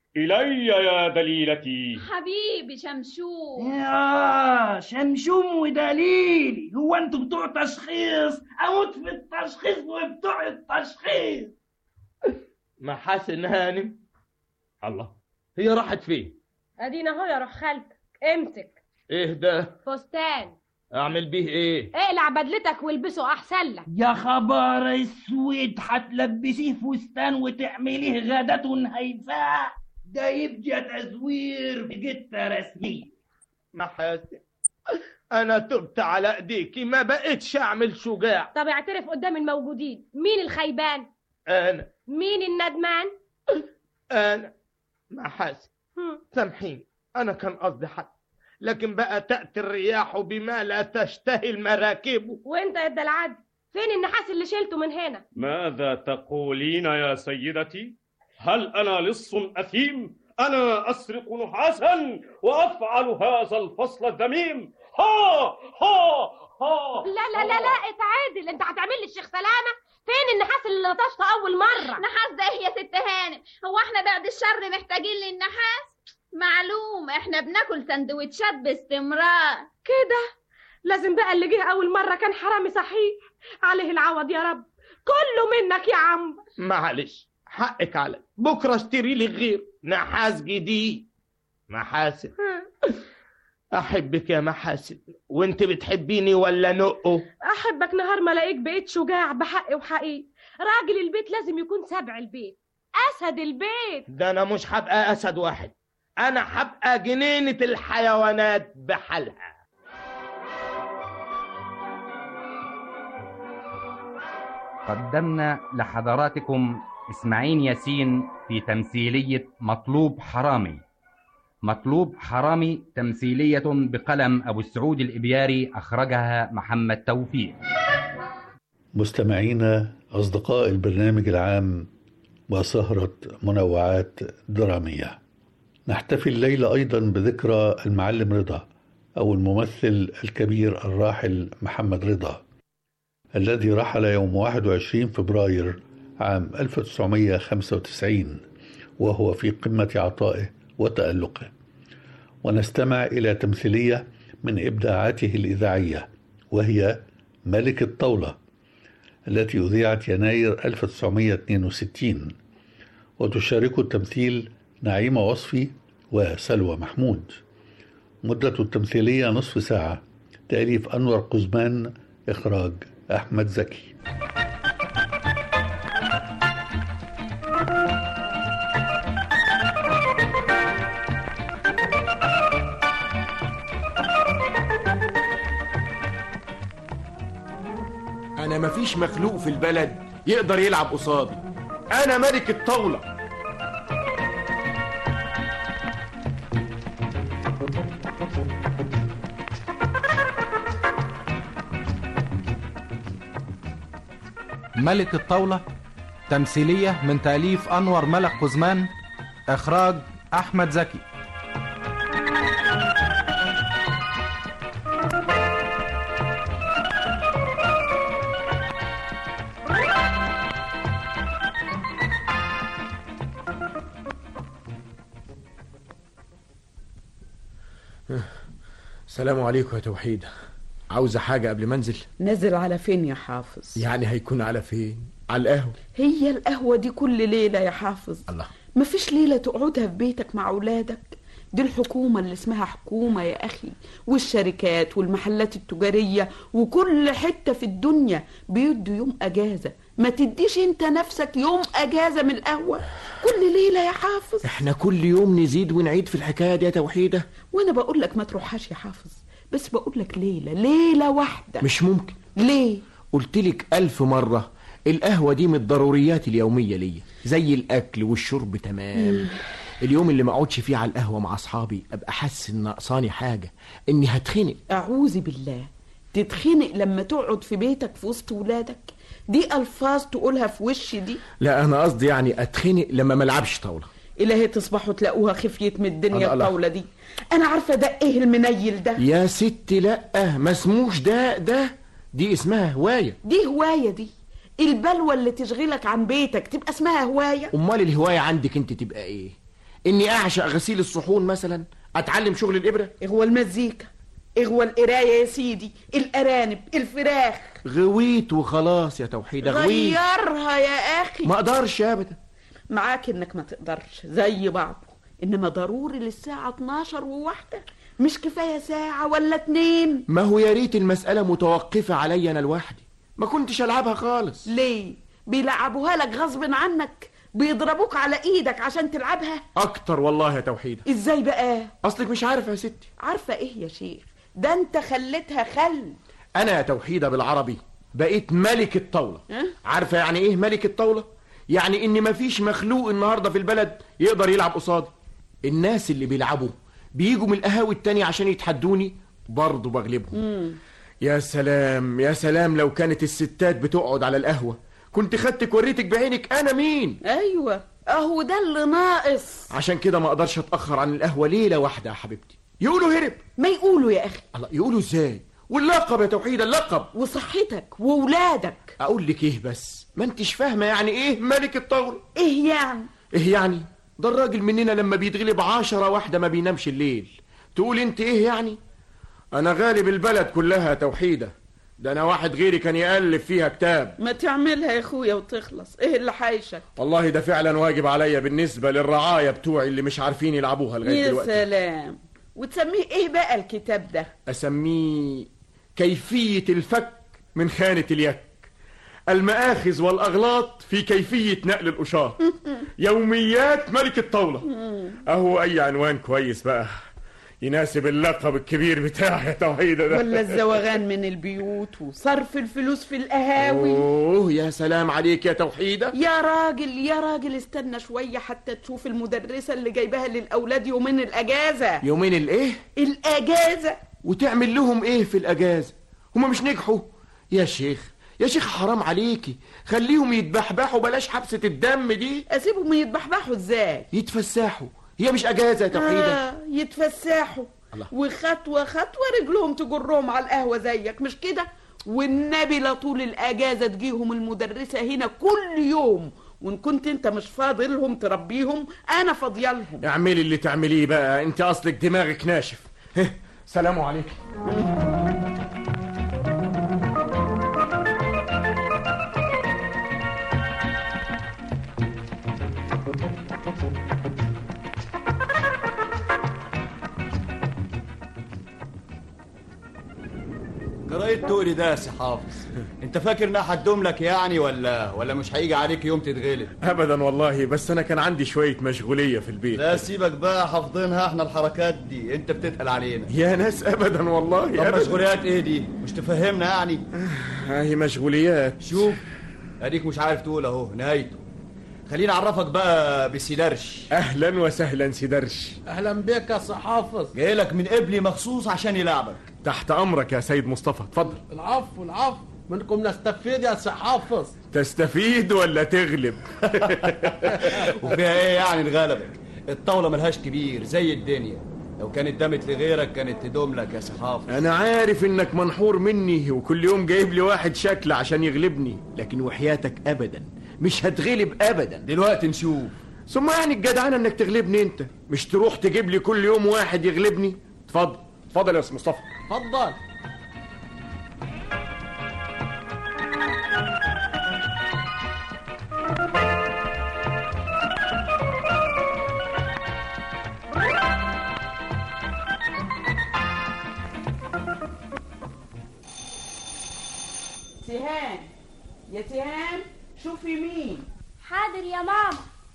إلي يا دليلتي حبيبي شمشون يا شمشوم ودليلي هو انتوا بتوع تشخيص اموت في التشخيص وبتوع التشخيص محاسن هانم الله هي راحت فين ادينا اهو يا روح خالتك امسك ايه ده فستان اعمل بيه ايه اقلع بدلتك والبسه احسن لك يا خبر اسود هتلبسيه فستان وتعمليه غداة هيفاء ده يبقى تزوير بجتة رسمية محاسن انا تبت على ايديكي ما بقتش اعمل شجاع طب اعترف قدام الموجودين مين الخيبان انا مين الندمان انا محاسن سامحيني انا كان قصدي حد لكن بقى تأتي الرياح بما لا تشتهي المراكب وانت يا الدلعاد فين النحاس اللي شلته من هنا ماذا تقولين يا سيدتي هل أنا لص أثيم أنا أسرق نحاسا وأفعل هذا الفصل الذميم ها ها ها لا لا لا لا اتعادل انت هتعمل لي الشيخ سلامه فين النحاس اللي لطشته اول مره نحاس ده ايه يا ست هانم هو احنا بعد الشر محتاجين للنحاس معلوم احنا بناكل سندوتشات باستمرار كده لازم بقى اللي جه اول مره كان حرامي صحيح عليه العوض يا رب كله منك يا عم معلش حقك علي بكره اشتري لي غير نحاس جديد محاسن احبك يا محاسن وانت بتحبيني ولا نقه احبك نهار ما الاقيك بقيت شجاع بحق وحقيقي راجل البيت لازم يكون سبع البيت اسد البيت ده انا مش هبقى اسد واحد انا هبقى جنينة الحيوانات بحالها قدمنا لحضراتكم إسماعيل ياسين في تمثيلية مطلوب حرامي مطلوب حرامي تمثيلية بقلم أبو السعود الإبياري أخرجها محمد توفيق مستمعينا أصدقاء البرنامج العام وسهرة منوعات درامية نحتفل الليلة أيضا بذكرى المعلم رضا أو الممثل الكبير الراحل محمد رضا الذي رحل يوم 21 فبراير عام 1995 وهو في قمة عطائه وتألقه ونستمع إلى تمثيلية من إبداعاته الإذاعية وهي ملك الطاولة التي أذيعت يناير 1962 وتشارك التمثيل نعيمة وصفي وسلوى محمود مدة التمثيلية نصف ساعة تأليف أنور قزمان إخراج أحمد زكي انا مفيش مخلوق في البلد يقدر يلعب قصادي انا ملك الطاوله ملك الطاولة تمثيلية من تأليف أنور ملك قزمان إخراج أحمد زكي السلام عليكم يا توحيد عاوزة حاجة قبل ما انزل نزل على فين يا حافظ يعني هيكون على فين على القهوة هي القهوة دي كل ليلة يا حافظ الله مفيش ليلة تقعدها في بيتك مع أولادك دي الحكومة اللي اسمها حكومة يا أخي والشركات والمحلات التجارية وكل حتة في الدنيا بيدوا يوم أجازة ما تديش انت نفسك يوم أجازة من القهوة كل ليلة يا حافظ احنا كل يوم نزيد ونعيد في الحكاية دي يا توحيدة وأنا بقول لك ما تروحهاش يا حافظ بس بقول لك ليلة ليلة واحدة مش ممكن ليه قلت لك ألف مرة القهوة دي من الضروريات اليومية ليا زي الأكل والشرب تمام مم. اليوم اللي ما اقعدش فيه على القهوة مع أصحابي أبقى حاسس إن ناقصاني حاجة إني هتخنق أعوذ بالله تتخنق لما تقعد في بيتك في وسط ولادك دي ألفاظ تقولها في وش دي لا أنا قصدي يعني أتخنق لما ما ألعبش طاولة إلهي تصبحوا تلاقوها خفيت من الدنيا الله الله. الطاولة دي أنا عارفة ده إيه المنيل ده يا ستي لأ ما اسموش ده ده دي اسمها هواية دي هواية دي البلوى اللي تشغلك عن بيتك تبقى اسمها هواية أمال الهواية عندك أنت تبقى إيه اني اعشق غسيل الصحون مثلا اتعلم شغل الابره اغوى المزيكا اغوى القرايه يا سيدي الارانب الفراخ غويت وخلاص يا توحيده غويت غيرها يا اخي ما اقدرش ابدا معاك انك ما تقدرش زي بعض انما ضروري للساعه 12 وواحده مش كفايه ساعه ولا اتنين ما هو يا ريت المساله متوقفه عليا انا لوحدي ما كنتش العبها خالص ليه بيلعبوها لك غصب عنك بيضربوك على ايدك عشان تلعبها اكتر والله يا توحيده ازاي بقى اصلك مش عارفه يا ستي عارفه ايه يا شيخ ده انت خليتها خل انا يا توحيده بالعربي بقيت ملك الطاوله أه؟ عارفه يعني ايه ملك الطاوله يعني ان مفيش مخلوق النهارده في البلد يقدر يلعب قصادي الناس اللي بيلعبوا بيجوا من القهاوي التانية عشان يتحدوني برضه بغلبهم مم. يا سلام يا سلام لو كانت الستات بتقعد على القهوة كنت خدتك وريتك بعينك انا مين ايوه اهو ده اللي ناقص عشان كده ما اقدرش اتاخر عن القهوه ليله واحده يا حبيبتي يقولوا هرب ما يقولوا يا اخي الله يقولوا ازاي واللقب يا توحيد اللقب وصحتك وولادك اقول لك ايه بس ما انتش فاهمه يعني ايه ملك الطاوله ايه يعني ايه يعني ده الراجل مننا لما بيتغلب عشرة واحدة ما بينامش الليل تقول انت ايه يعني انا غالب البلد كلها توحيدة ده انا واحد غيري كان يألف فيها كتاب ما تعملها يا اخويا وتخلص ايه اللي حايشك والله ده فعلا واجب عليا بالنسبة للرعاية بتوعي اللي مش عارفين يلعبوها لغاية يا دلوقتي سلام وتسميه ايه بقى الكتاب ده اسميه كيفية الفك من خانة اليك المآخذ والأغلاط في كيفية نقل الأشاط يوميات ملك الطاولة أهو أي عنوان كويس بقى يناسب اللقب الكبير بتاعي يا توحيدة ده ولا الزوغان من البيوت وصرف الفلوس في القهاوي أوه يا سلام عليك يا توحيدة يا راجل يا راجل استنى شوية حتى تشوف المدرسة اللي جايباها للأولاد يومين الأجازة يومين الإيه؟ الأجازة وتعمل لهم إيه في الأجازة؟ هما مش نجحوا يا شيخ يا شيخ حرام عليكي خليهم يتبحبحوا بلاش حبسة الدم دي أسيبهم يتبحبحوا إزاي؟ يتفسحوا هي مش أجازة يا توحيدة آه يتفسحوا الله. وخطوة خطوة رجلهم تجرهم على القهوة زيك مش كده؟ والنبي لا طول الأجازة تجيهم المدرسة هنا كل يوم وإن كنت أنت مش فاضلهم تربيهم أنا فاضيالهم اعملي اللي تعمليه بقى انت اصلك دماغك ناشف هه، سلام عليكم جرايد تقولي ده يا سي حافظ انت فاكر انها هتدوم لك يعني ولا ولا مش هيجي عليك يوم تتغلب ابدا والله بس انا كان عندي شويه مشغوليه في البيت لا سيبك بقى حافظينها احنا الحركات دي انت بتتقل علينا يا ناس ابدا والله طب أبداً. مشغوليات ايه دي مش تفهمنا يعني هي مشغوليات شوف اديك مش عارف تقول اهو نهايته خليني اعرفك بقى بسيدرش اهلا وسهلا سيدرش اهلا بك يا سي حافظ جاي لك من قبلي مخصوص عشان يلعبك تحت امرك يا سيد مصطفى اتفضل العفو العفو منكم نستفيد يا سي حافظ تستفيد ولا تغلب وفيها ايه يعني نغلبك الطاوله ملهاش كبير زي الدنيا لو كانت دامت لغيرك كانت تدوم لك يا سي حافظ انا عارف انك منحور مني وكل يوم جايب لي واحد شكل عشان يغلبني لكن وحياتك ابدا مش هتغلب ابدا دلوقتي نشوف ثم يعني الجدعنه انك تغلبني انت مش تروح تجيب لي كل يوم واحد يغلبني اتفضل اتفضل يا استاذ مصطفى اتفضل تيهان يا تيهان شوفي مين حاضر يا ماما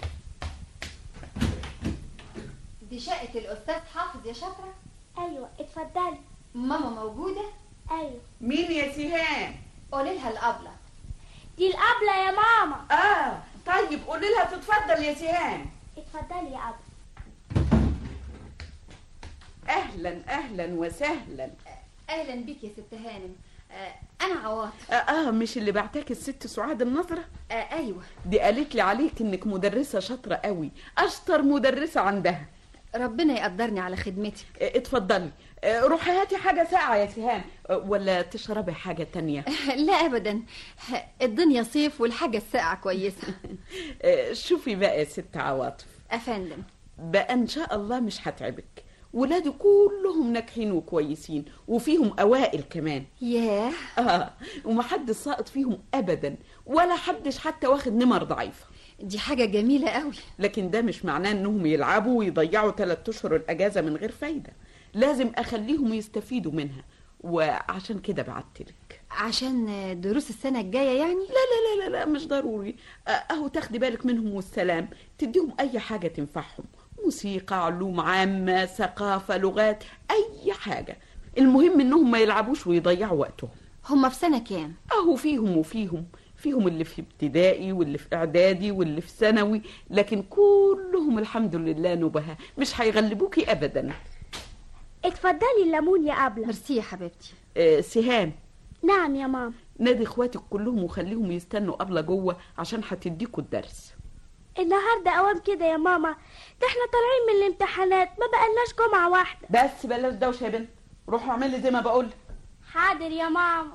دي شقة الأستاذ حافظ يا شاطرة ايوه اتفضلي ماما موجودة ايوه مين يا تيهان قولي لها الأبلة دي القبلة يا ماما اه طيب قولي لها تتفضل يا تيهان اتفضلي يا أبلة اهلا اهلا وسهلا أهلا بيك يا ست هانم آه أنا عواطف آه, اه مش اللي بعتك الست سعاد النظرة آه أيوة دي قالت لي عليك انك مدرسة شاطرة قوي اشطر مدرسة عندها ربنا يقدرني على خدمتك آه اتفضلي آه روحي هاتي حاجة ساقعة يا تيهان آه ولا تشربي حاجة تانية لا أبدا الدنيا صيف والحاجة الساقعة كويسة آه شوفي بقى يا ست عواطف أفندم بقى ان شاء الله مش هتعبك ولادي كلهم ناجحين وكويسين وفيهم اوائل كمان ياه اه ومحدش ساقط فيهم ابدا ولا حدش حتى واخد نمر ضعيفه دي حاجة جميلة قوي لكن ده مش معناه انهم يلعبوا ويضيعوا ثلاث اشهر الاجازه من غير فايده لازم اخليهم يستفيدوا منها وعشان كده بعتلك عشان دروس السنة الجاية يعني لا لا لا لا, لا مش ضروري آه، اهو تاخدي بالك منهم والسلام تديهم اي حاجه تنفعهم موسيقى علوم عامه ثقافه لغات اي حاجه المهم انهم ما يلعبوش ويضيعوا وقتهم هما في سنة كام اهو فيهم وفيهم فيهم اللي في ابتدائي واللي في اعدادي واللي في ثانوي لكن كلهم الحمد لله نبهة مش هيغلبوكي ابدا اتفضلي الليمون يا أبلة ميرسي يا حبيبتي آه سهام نعم يا ماما نادي اخواتك كلهم وخليهم يستنوا قبل جوه عشان هتديكوا الدرس النهارده اوام كده يا ماما ده احنا طالعين من الامتحانات ما بقالناش جمعة واحدة بس بلاش دوشه يا بنت روحوا اعملي زي ما بقول حاضر يا ماما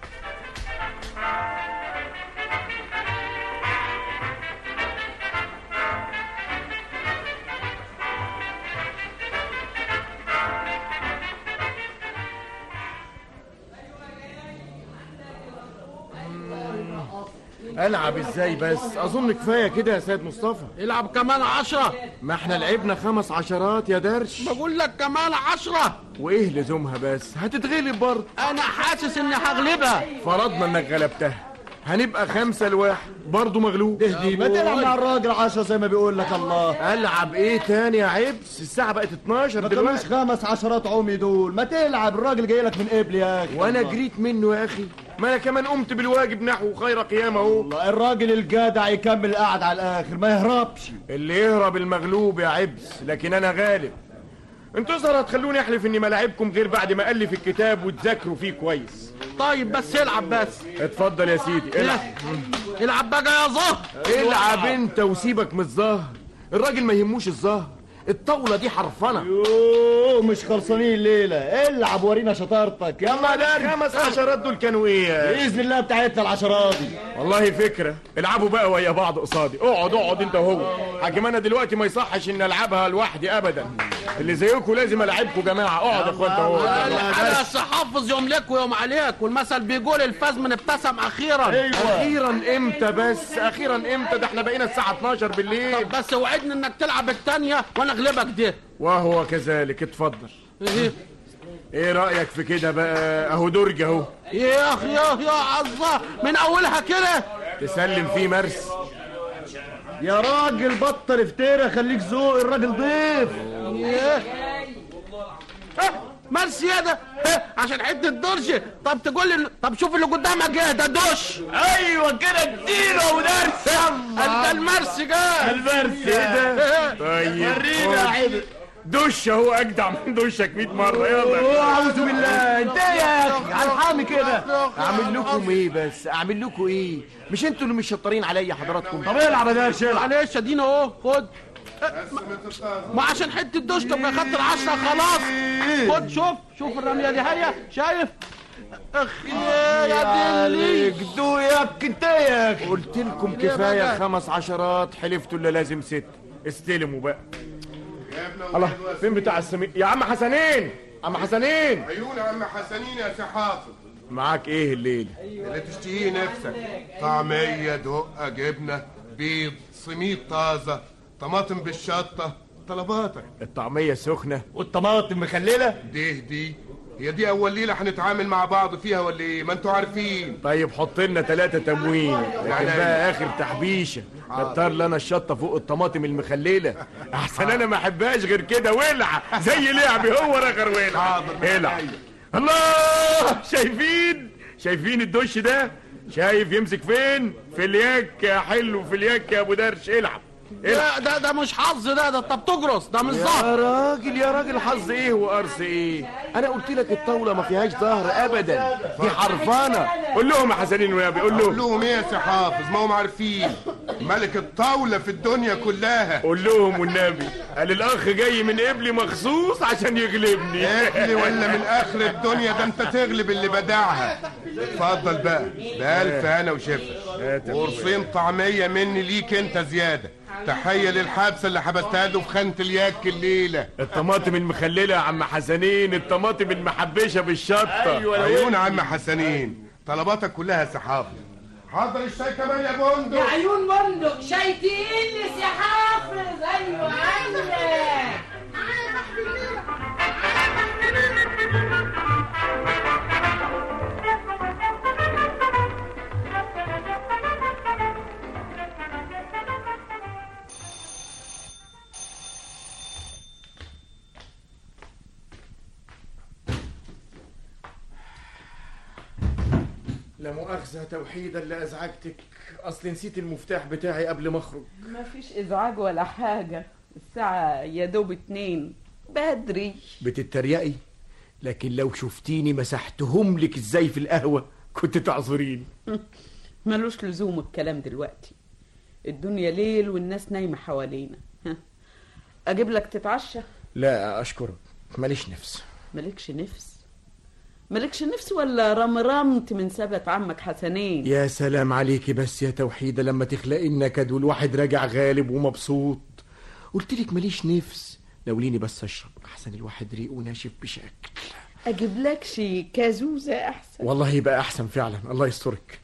العب ازاي بس اظن كفايه كده يا سيد مصطفى العب كمان عشرة ما احنا لعبنا خمس عشرات يا درش بقول لك كمان عشرة وايه لزومها بس هتتغلب برضه انا حاسس اني هغلبها فرضنا انك غلبتها هنبقى خمسة لواحد برضه مغلوب دي ما تلعب مع الراجل عشرة زي ما بيقول لك الله العب ايه تاني يا عبس الساعه بقت 12 ما كانوش دلوقتي خمس عشرات عمي دول ما تلعب الراجل جاي لك من قبل يا اخي وانا الله. جريت منه يا اخي ما انا كمان قمت بالواجب نحو خير قيام اهو والله الراجل الجدع يكمل القعد على الاخر ما يهربش اللي يهرب المغلوب يا عبس لكن انا غالب انتوا صار هتخلوني احلف اني ما لاعبكم غير بعد ما الف الكتاب وتذاكروا فيه كويس طيب بس العب بس اتفضل يا سيدي العب العب بقى يا زهر العب انت وسيبك من الظهر الراجل ما يهموش الظهر الطاوله دي حرفنه يوه مش خلصانين الليله العب ورينا شطارتك يلا ده درب الخمس عشرات دول كانوا ايه باذن الله بتاعتنا العشرات دي والله فكره العبوا بقى ويا بعض قصادي اقعد اقعد انت وهو حاجم انا دلوقتي ما يصحش ان العبها لوحدي ابدا اللي زيكم لازم العبكم جماعه اقعد يا اخوان انت وهو انا بس حافظ يوم لك ويوم عليك والمثل بيقول الفاز من ابتسم اخيرا اخيرا امتى بس اخيرا امتى ده احنا بقينا الساعه 12 بالليل طب بس وعدني انك تلعب التانية وانا اغلبك دي وهو كذلك اتفضل ايه ايه رايك في كده بقى اهو درج اهو يا اخي يا يا عزة من اولها كده تسلم فيه مرس يا راجل بطل افترا خليك ذوق الراجل ضيف ايه اه مرسي يا ده اه عشان حته درج طب تقول لي طب شوف اللي قدامك ايه ده دش ايوه كده اديله ودرس ده المرسي جاي المرسي ايه ده طيب ورينا يا خد. عيد دش اهو اجدع من دشك 100 مره يلا اعوذ بالله انت إيه يا اخي على الحامي كده اعمل لكم ايه بس اعمل لكم ايه مش انتوا اللي مش شطارين عليا حضراتكم طب العب يا درش العب معلش ادينا اهو خد ما عشان حته دش تبقى خدت العشرة خلاص خد شوف شوف الرمية دي هي شايف اخ يا دلي عليك دويك انت يا اخي قلت لكم كفايه خمس عشرات حلفتوا اللي لازم ست استلموا بقى الله فين بتاع السمين يا عم حسنين عم حسنين عيون يا عم حسنين يا سي حافظ معاك ايه الليل اللي تشتهيه نفسك طعمية دقة جبنة بيض سميد طازة طماطم بالشطة طلباتك الطعميه سخنه والطماطم مخلله دي دي هي دي اول ليلة هنتعامل مع بعض فيها ولا ايه ما انتوا عارفين طيب حط لنا ثلاثة تموين لكن يعني بقى اخر تحبيشة كتر لنا الشطة فوق الطماطم المخللة احسن انا ما احبهاش غير كده ولع زي لعبي هو رخر ولع الع الله شايفين شايفين الدش ده شايف يمسك فين في اليك يا حلو في اليك يا ابو درش العب ده ده ده مش حظ ده ده انت بتجرس ده مش يا ظهر راجل يا راجل حظ ايه وقرص ايه انا قلت لك الطاوله ما فيهاش ظهر ابدا دي حرفانه قول لهم يا حسنين ونبي قول قول لهم لهم ايه يا سي حافظ ما هم عارفين ملك الطاولة في الدنيا كلها قول لهم والنبي قال الاخ جاي من قبلي مخصوص عشان يغلبني اكلي ولا من اخر الدنيا ده انت تغلب اللي بدعها اتفضل بقى بألف انا وشفا قرصين طعمية مني ليك انت زيادة تخيل الحبسه اللي حبستها له في خانه اليك الليله الطماطم المخلله يا عم حسنين الطماطم المحبشه بالشطه ايوه عيون عم حسنين طلباتك كلها سحاب حاضر الشاي كمان يا بندق يا عيون بندق شاي تقلس يا حافظ ايوه عندك لا مؤاخذة توحيدا اللي أزعجتك أصل نسيت المفتاح بتاعي قبل ما أخرج ما فيش ازعاج ولا حاجه الساعه يا دوب اتنين بدري بتتريقي لكن لو شفتيني مسحتهم لك ازاي في القهوة كنت تعذريني ملوش لزوم الكلام دلوقتي الدنيا ليل والناس نايمه حوالينا ها. اجيب لك تتعشى لا أشكرك ماليش نفس مالكش نفس مالكش نفس ولا رمرمت من سبت عمك حسنين يا سلام عليكي بس يا توحيدة لما تخلقي النكد والواحد راجع غالب ومبسوط قلت لك ماليش نفس ناوليني بس اشرب احسن الواحد ريق وناشف بشكل اجيب لك شي كازوزه احسن والله يبقى احسن فعلا الله يسترك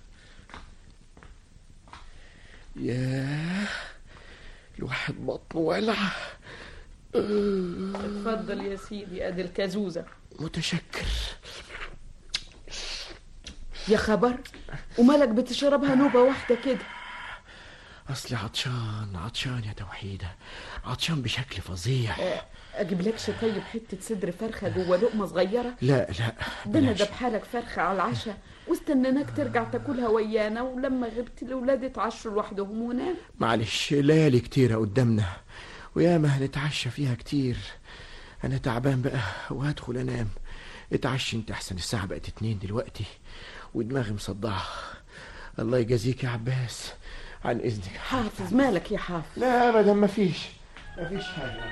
ياه الواحد بطنه ولع اتفضل يا سيدي ادي الكازوزه متشكر يا خبر ومالك بتشربها نوبه واحده كده اصلي عطشان عطشان يا توحيدة عطشان بشكل فظيع اجيب لكش طيب حته صدر فرخه جوه لقمه صغيره لا لا ده انا بلاش. دبحالك فرخه على العشاء واستنيناك ترجع تاكلها ويانا ولما غبت الاولاد اتعشوا لوحدهم ونام معلش ليالي كتيرة قدامنا وياما هنتعشى فيها كتير انا تعبان بقى وهدخل انام اتعشى انت احسن الساعة بقت اتنين دلوقتي ودماغي مصدعة الله يجازيك يا عباس عن اذنك حافظ مالك يا حافظ لا ابدا مفيش مفيش حاجة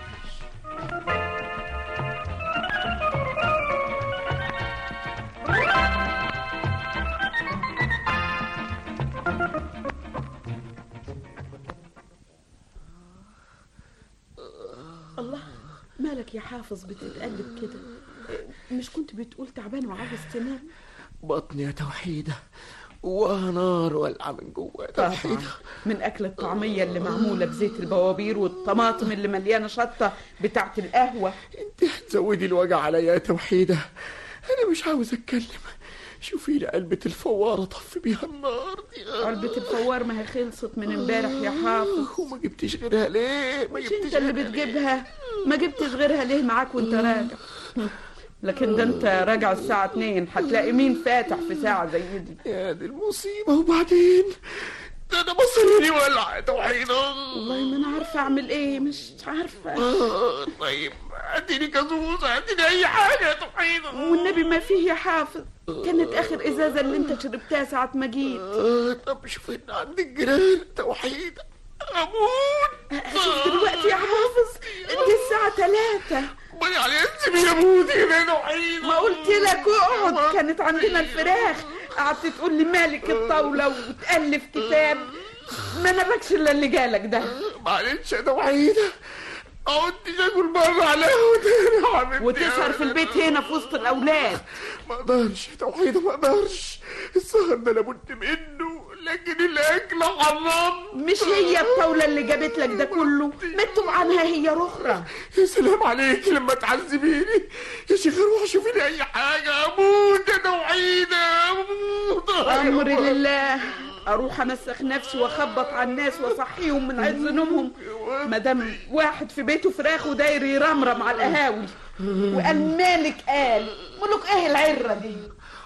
الله مالك يا حافظ بتتقلب كده مش كنت بتقول تعبان وعاوز تنام بطني يا توحيدة ونار والعة من جوه طبعا توحيدة من اكل الطعميه اللي معموله بزيت البوابير والطماطم اللي مليانه شطه بتاعه القهوه زودي الوجع عليا يا توحيدة أنا مش عاوز أتكلم شوفي لي علبة الفوارة طف بيها النار دي علبة الفوار ما هي خلصت من امبارح يا حافظ وما جبتيش غيرها ليه ما مش انت اللي بتجيبها ما جبتش غيرها ليه معاك وانت راجع لكن ده انت راجع الساعة 2 هتلاقي مين فاتح في ساعة زي دي يا دي المصيبة وبعدين ده أنا مصيري ولع يا توحيدة والله ما انا عارفة اعمل ايه مش عارفة آه، طيب اديني كازوزة اديني أي حاجة يا توحيدة والنبي ما فيه يا حافظ كانت اخر ازازة اللي انت شربتها ساعة ما جيت آه، طب شوف ان عندك جيران توحيدة اموت شوف دلوقتي يا حافظ دي الساعة 3 امال يعني انت بيموت هنا يا توحيدة ما قلت لك اقعد كانت عندنا الفراخ قعدت تقول لي مالك الطاولة وتألف كتاب ما نبكش الا اللي جالك ده معلش يا توحيدة اقعد اكل بره على قهوة تاني يا حبيبتي وتسهر في البيت هنا في وسط الاولاد ما اقدرش يا توحيدة ما اقدرش السهر ده لابد منه لكن الاكل حرام مش هي الطاولة اللي جابت لك ده كله مكتوب عنها هي رخرة يا سلام عليك لما تعذبيني يا شيخ روح شوفي لي اي حاجة اموت يا توحيدة اموت امر لله اروح امسخ نفسي واخبط على الناس واصحيهم من عز نومهم مادام واحد في بيته فراخ وداير يرمرم على القهاوي وقال مالك قال ملوك ايه العره دي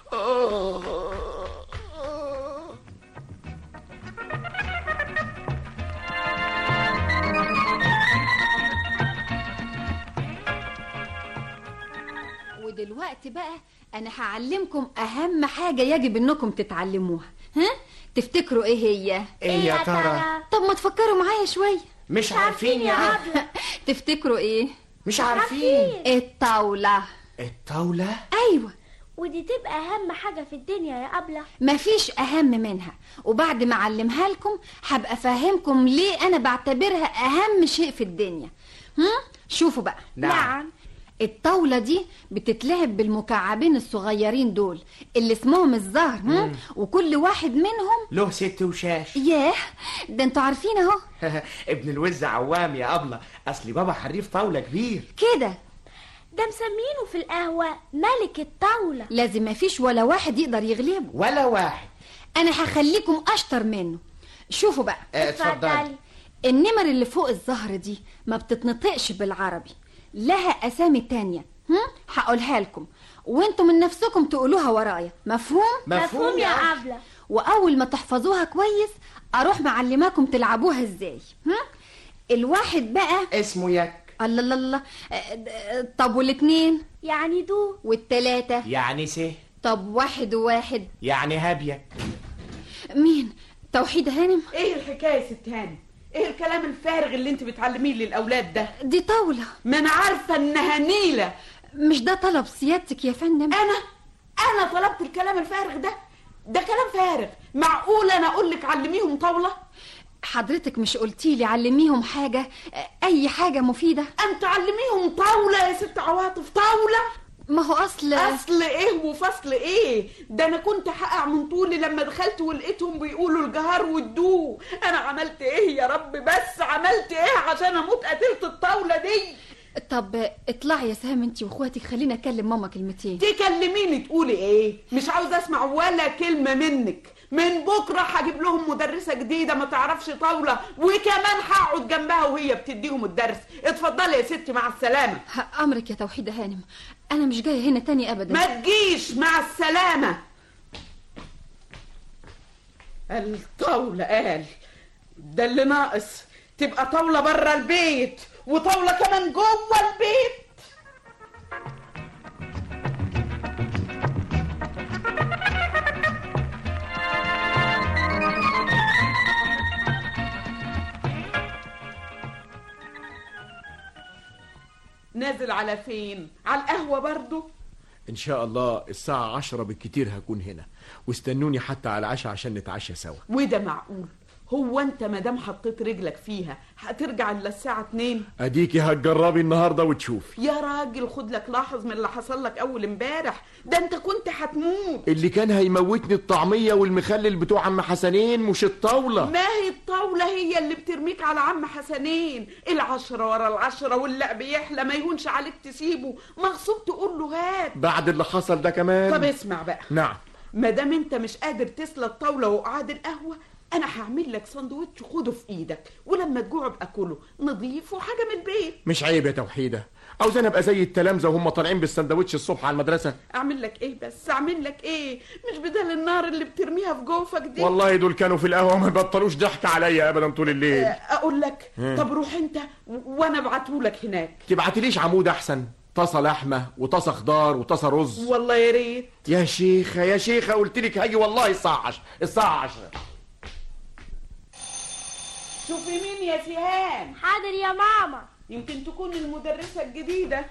ودلوقتي بقى انا هعلمكم اهم حاجة يجب انكم تتعلموها ها تفتكروا ايه هي إيه يا ترى؟ طب ما تفكروا معايا شوية مش عارفين يا عبلة تفتكروا ايه مش عارفين الطاولة الطاولة ايوه ودي تبقى اهم حاجة في الدنيا يا ابلة مفيش اهم منها وبعد ما اعلمها لكم هبقى افهمكم ليه انا بعتبرها اهم شيء في الدنيا هم؟ شوفوا بقى نعم. الطاولة دي بتتلعب بالمكعبين الصغيرين دول اللي اسمهم الزهر هم؟ مم. وكل واحد منهم له ست وشاش ياه ده انتوا عارفين اهو ابن الوز عوام يا أبلة أصل بابا حريف طاولة كبير كده ده مسمينه في القهوة ملك الطاولة لازم مفيش ولا واحد يقدر يغلبه ولا واحد انا هخليكم اشطر منه شوفوا بقى اه، اتفضلي. النمر اللي فوق الزهر دي ما بتتنطقش بالعربي لها اسامي تانية هم؟ هقولها لكم وانتم من نفسكم تقولوها ورايا مفهوم مفهوم يا أبلة واول ما تحفظوها كويس اروح معلماكم تلعبوها ازاي هم؟ الواحد بقى اسمه يك الله الله الله اه، د- طب والاتنين يعني دو والتلاتة يعني سه طب واحد وواحد يعني هابيك مين توحيد هانم ايه الحكايه يا ست هانم ايه الكلام الفارغ اللي انت بتعلميه للاولاد ده دي طاوله ما انا عارفه انها نيله مش ده طلب سيادتك يا فندم انا انا طلبت الكلام الفارغ ده ده كلام فارغ معقول انا اقول لك علميهم طاوله حضرتك مش قلتي لي علميهم حاجة أي حاجة مفيدة أنت علميهم طاولة يا ست عواطف طاولة ما هو أصل أصل إيه وفصل إيه ده أنا كنت حقع من طولي لما دخلت ولقيتهم بيقولوا الجهار والدو أنا عملت إيه يا رب بس عملت إيه عشان أموت قتلت الطاولة دي طب اطلعي يا سهام انت واخواتك خليني اكلم ماما كلمتين تكلميني تقولي ايه مش عاوزه اسمع ولا كلمه منك من بكره هجيب لهم مدرسه جديده ما تعرفش طاوله وكمان هقعد جنبها وهي بتديهم الدرس اتفضلي يا ستي مع السلامه امرك يا توحيدة هانم انا مش جايه هنا تاني ابدا ما تجيش مع السلامه الطاوله قال ده اللي ناقص تبقى طاوله بره البيت وطاوله كمان جوه البيت نازل على فين على القهوه برضو ان شاء الله الساعة عشرة بالكتير هكون هنا واستنوني حتى على العشاء عشان نتعشى سوا وده معقول هو انت مادام حطيت رجلك فيها هترجع الا الساعه 2 اديكي هتجربي النهاردة وتشوفي يا راجل خد لك لاحظ من اللي حصل لك اول امبارح ده انت كنت هتموت اللي كان هيموتني الطعمية والمخلل بتوع عم حسنين مش الطاولة ما هي الطاولة هي اللي بترميك على عم حسنين العشرة ورا العشرة واللي بيحلى ما يهونش عليك تسيبه مغصوب تقول له هات بعد اللي حصل ده كمان طب اسمع بقى نعم ما دام انت مش قادر تسلى الطاولة وقعد القهوة انا هعمل لك سندوتش خده في ايدك ولما تجوع ابقى كله نضيف وحاجة من البيت مش عيب يا توحيدة عاوزاني ابقى زي التلامذة وهم طالعين بالسندوتش الصبح على المدرسة اعمل لك ايه بس اعمل لك ايه مش بدل النار اللي بترميها في جوفك دي والله دول كانوا في القهوة ما بطلوش ضحك عليا ابدا طول الليل اقول لك ها. طب روح انت و- وانا ابعتهولك هناك تبعتليش عمود احسن طاسة لحمة وطاسة خضار وطاسة رز والله يا ريت يا شيخة يا شيخة قلت لك هاجي والله الساعة 10 الساعة 10 شوفي مين يا سهام حاضر يا ماما يمكن تكون المدرسة الجديدة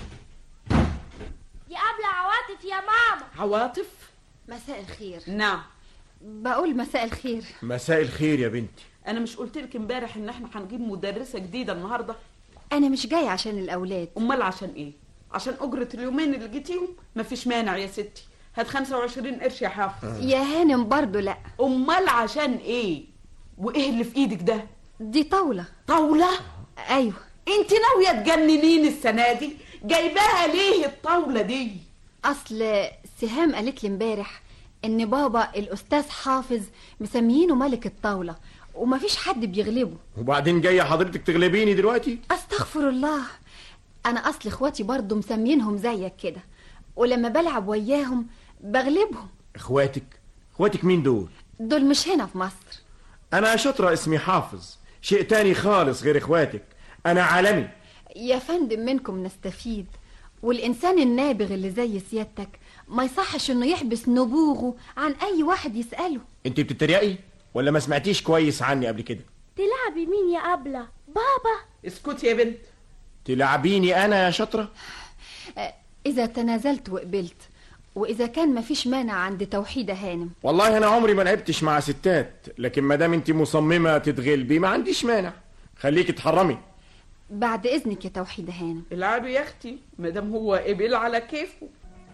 دي قبل عواطف يا ماما عواطف مساء الخير نعم بقول مساء الخير مساء الخير يا بنتي انا مش قلت لك امبارح ان احنا هنجيب مدرسة جديدة النهاردة انا مش جايه عشان الاولاد امال عشان ايه عشان اجرة اليومين اللي جيتيهم مفيش مانع يا ستي هات 25 قرش يا حافظ يا هانم برضو لا امال عشان ايه وايه اللي في ايدك ده دي طاولة طاولة ايوه انت ناوية تجننين السنة دي جايباها ليه الطاولة دي اصل سهام قالت لي امبارح ان بابا الاستاذ حافظ مسميينه ملك الطاولة ومفيش حد بيغلبه وبعدين جاية حضرتك تغلبيني دلوقتي استغفر الله انا اصل اخواتي برضو مسمينهم زيك كده ولما بلعب وياهم بغلبهم اخواتك اخواتك مين دول دول مش هنا في مصر انا شاطرة اسمي حافظ شيء تاني خالص غير اخواتك انا عالمي يا فندم منكم نستفيد والإنسان النابغ اللي زي سيادتك ما يصحش إنه يحبس نبوغه عن أي واحد يسأله انت بتتريقي ولا ما سمعتيش كويس عني قبل كده تلعبي مين يا أبلة بابا اسكتي يا بنت تلعبيني انا يا شاطرة آه، إذا تنازلت وقبلت واذا كان مفيش مانع عند توحيدة هانم والله انا عمري ما لعبتش مع ستات لكن ما دام انت مصممه تتغلبي ما عنديش مانع خليكي تحرمي بعد اذنك يا توحيدة هانم العبي يا اختي مادام هو قبل على كيفه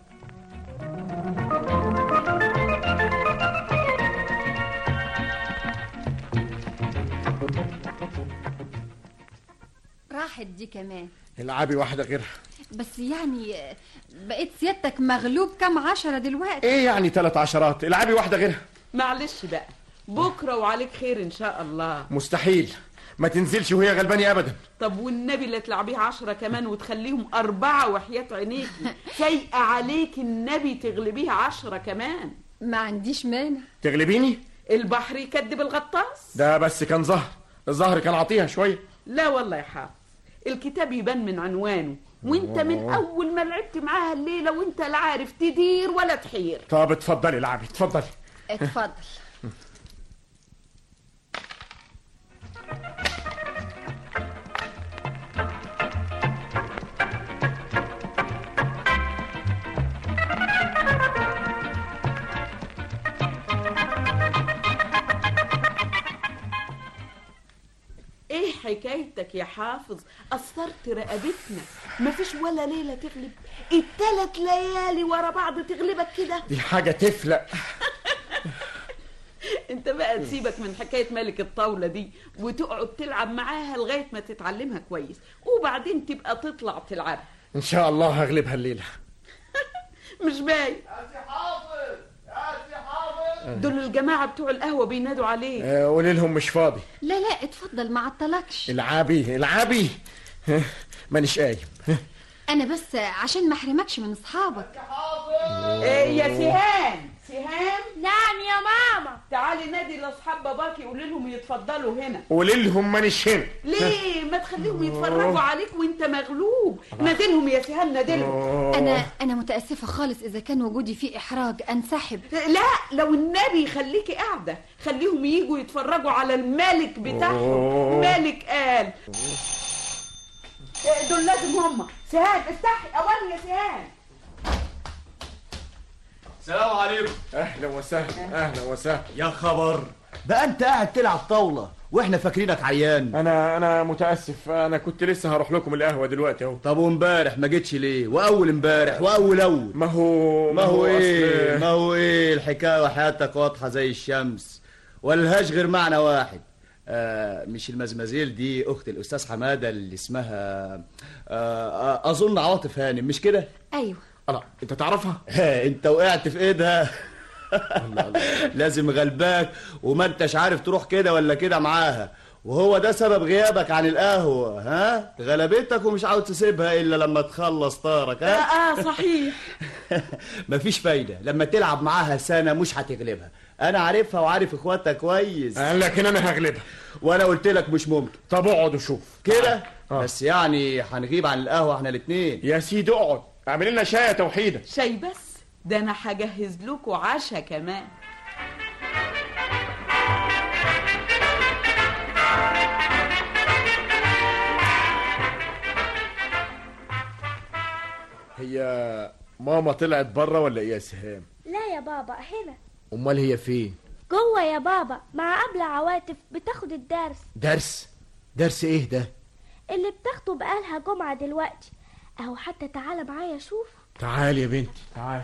راحت دي كمان العبي واحده غيرها بس يعني آه، بقيت سيادتك مغلوب كام عشرة دلوقتي ايه يعني ثلاث عشرات العبي واحده غيرها معلش بقى بكره وعليك خير ان شاء الله مستحيل ما تنزلش وهي غلباني ابدا طب والنبي لا تلعبيه عشرة كمان وتخليهم أربعة وحياة عينيكي سايقة عليك النبي تغلبيه عشرة كمان ما عنديش مانع تغلبيني البحر يكدب الغطاس ده بس كان زهر الزهر كان عطيها شويه لا والله يا حافظ الكتاب يبان من عنوانه وانت من أوه. اول ما لعبت معاها الليله وانت لا عارف تدير ولا تحير طب اتفضلي العبي اتفضلي اتفضل ايه حكايتك يا حافظ اثرت رقبتنا مفيش ولا ليله تغلب التلات ليالي ورا بعض تغلبك كده دي حاجه تفلق انت بقى تسيبك من حكايه ملك الطاوله دي وتقعد تلعب معاها لغايه ما تتعلمها كويس وبعدين تبقى تطلع تلعب ان شاء الله هغلبها الليله مش باين دول الجماعه بتوع القهوه بينادوا عليه آه، قولي لهم مش فاضي لا لا اتفضل ما عطلكش العبي العبي ها، مانيش قايم ها. انا بس عشان ما احرمكش من اصحابك ايه يا سهام سهام نعم يا ماما تعالي نادي لاصحاب باباكي قولي لهم يتفضلوا هنا قولي لهم مانيش هنا ليه ما تخليهم يتفرجوا عليك وانت مغلوب نادلهم يا سهام نادلهم انا انا متاسفه خالص اذا كان وجودي فيه احراج انسحب لا لو النبي خليكي قاعده خليهم يجوا يتفرجوا على الملك بتاعهم أوه. ملك قال إيه، دول لازم هم سهام افتحي اوان يا سهام السلام عليكم اهلا وسهلا اهلا وسهلا يا خبر بقى انت قاعد تلعب طاوله واحنا فاكرينك عيان انا انا متاسف انا كنت لسه هروح لكم القهوه دلوقتي اهو طب وامبارح ما جيتش ليه واول امبارح واول اول ما هو ما هو ايه أصل- ما هو ايه الحكايه وحياتك واضحه زي الشمس ولهاش غير معنى واحد آه مش المزمزيل دي اخت الاستاذ حماده اللي اسمها آه آه اظن عواطف هانم مش كده ايوه الله انت تعرفها ها انت وقعت في ايدها لازم غلباك وما انتش عارف تروح كده ولا كده معاها وهو ده سبب غيابك عن القهوة ها غلبتك ومش عاوز تسيبها إلا لما تخلص طارك اه ها اه صحيح مفيش فايدة لما تلعب معاها سنة مش هتغلبها أنا عارفها وعارف إخواتها كويس لكن أنا هغلبها وأنا قلت لك مش ممكن طب اقعد وشوف كده بس يعني هنغيب عن القهوة احنا الاتنين يا سيدي اقعد اعمل لنا شاي يا توحيده شاي بس ده انا هجهز لكم عشا كمان هي ماما طلعت بره ولا ايه يا سهام لا يا بابا هنا امال هي فين جوه يا بابا مع قبل عواطف بتاخد الدرس درس درس ايه ده اللي بتاخده بقالها جمعة دلوقتي اهو حتى تعالى معايا شوف تعال يا بنتي تعال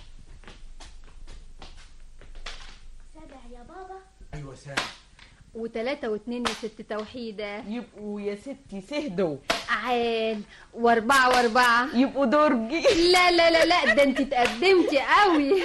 سامع يا بابا ايوه سامع وتلاتة واتنين يا ست توحيدة يبقوا يا ستي سهدوا عال واربعة واربعة يبقوا درجي لا لا لا لا ده انت اتقدمتي قوي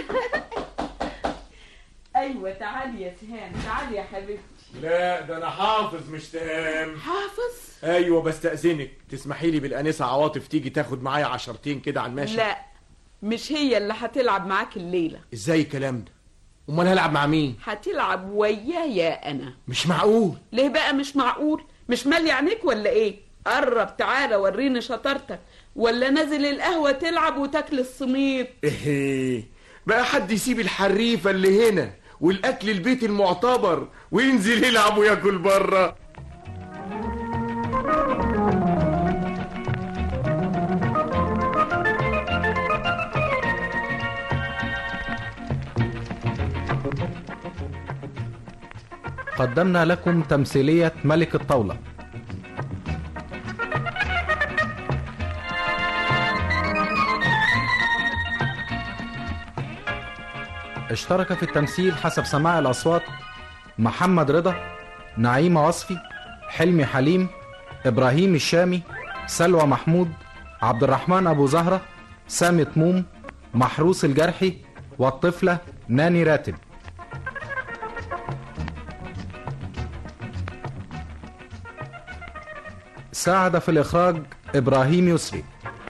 ايوه تعالي يا سهام تعالي يا حبيبتي لا ده انا حافظ مش تهام حافظ ايوه بستأذنك تسمحي لي بالانسه عواطف تيجي تاخد معايا عشرتين كده على الماشي لا مش هي اللي هتلعب معاك الليله ازاي الكلام ده امال هلعب مع مين هتلعب ويايا انا مش معقول ليه بقى مش معقول مش مالي عينيك ولا ايه قرب تعالى وريني شطارتك ولا نازل القهوه تلعب وتاكل السميط ايه بقى حد يسيب الحريفه اللي هنا والاكل البيت المعتبر وينزل يلعب وياكل بره قدمنا لكم تمثيلية ملك الطاولة اشترك في التمثيل حسب سماع الأصوات محمد رضا نعيمة وصفي حلمي حليم إبراهيم الشامي سلوى محمود عبد الرحمن أبو زهرة سامي طموم محروس الجرحي والطفلة ناني راتب ساعد في الإخراج إبراهيم يسري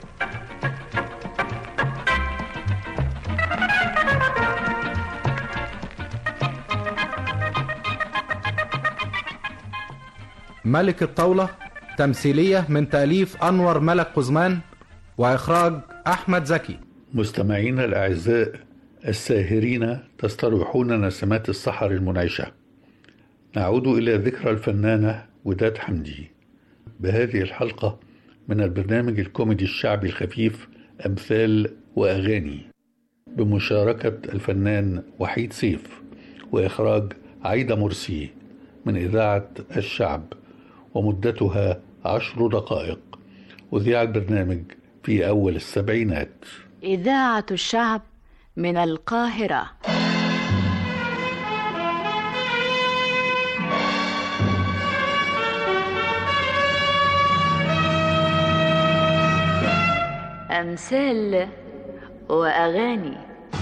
ملك الطاولة تمثيلية من تأليف أنور ملك قزمان وإخراج أحمد زكي مستمعينا الأعزاء الساهرين تستروحون نسمات السحر المنعشة نعود إلى ذكرى الفنانة وداد حمدي بهذه الحلقة من البرنامج الكوميدي الشعبي الخفيف أمثال وأغاني بمشاركة الفنان وحيد سيف وإخراج عايدة مرسي من إذاعة الشعب ومدتها عشر دقائق أذيع البرنامج في أول السبعينات إذاعة الشعب من القاهرة أمثال وأغاني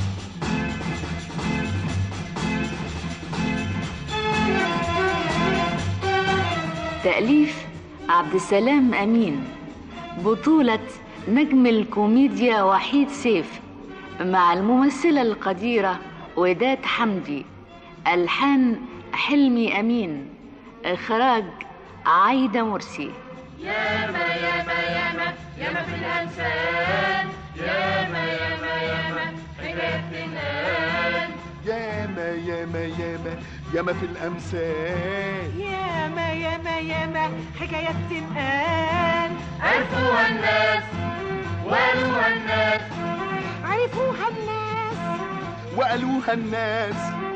تأليف عبد السلام أمين بطولة نجم الكوميديا وحيد سيف مع الممثلة القديرة وداد حمدي ألحان حلمي أمين إخراج عايدة مرسي ياما ياما ياما ياما في الأمثال ياما ياما ياما حكايات تنقال ياما ياما ياما ياما في الأمثال ياما ياما ياما حكايات تنقال عرفوها الناس وقالوها الناس عرفوها الناس وقالوها الناس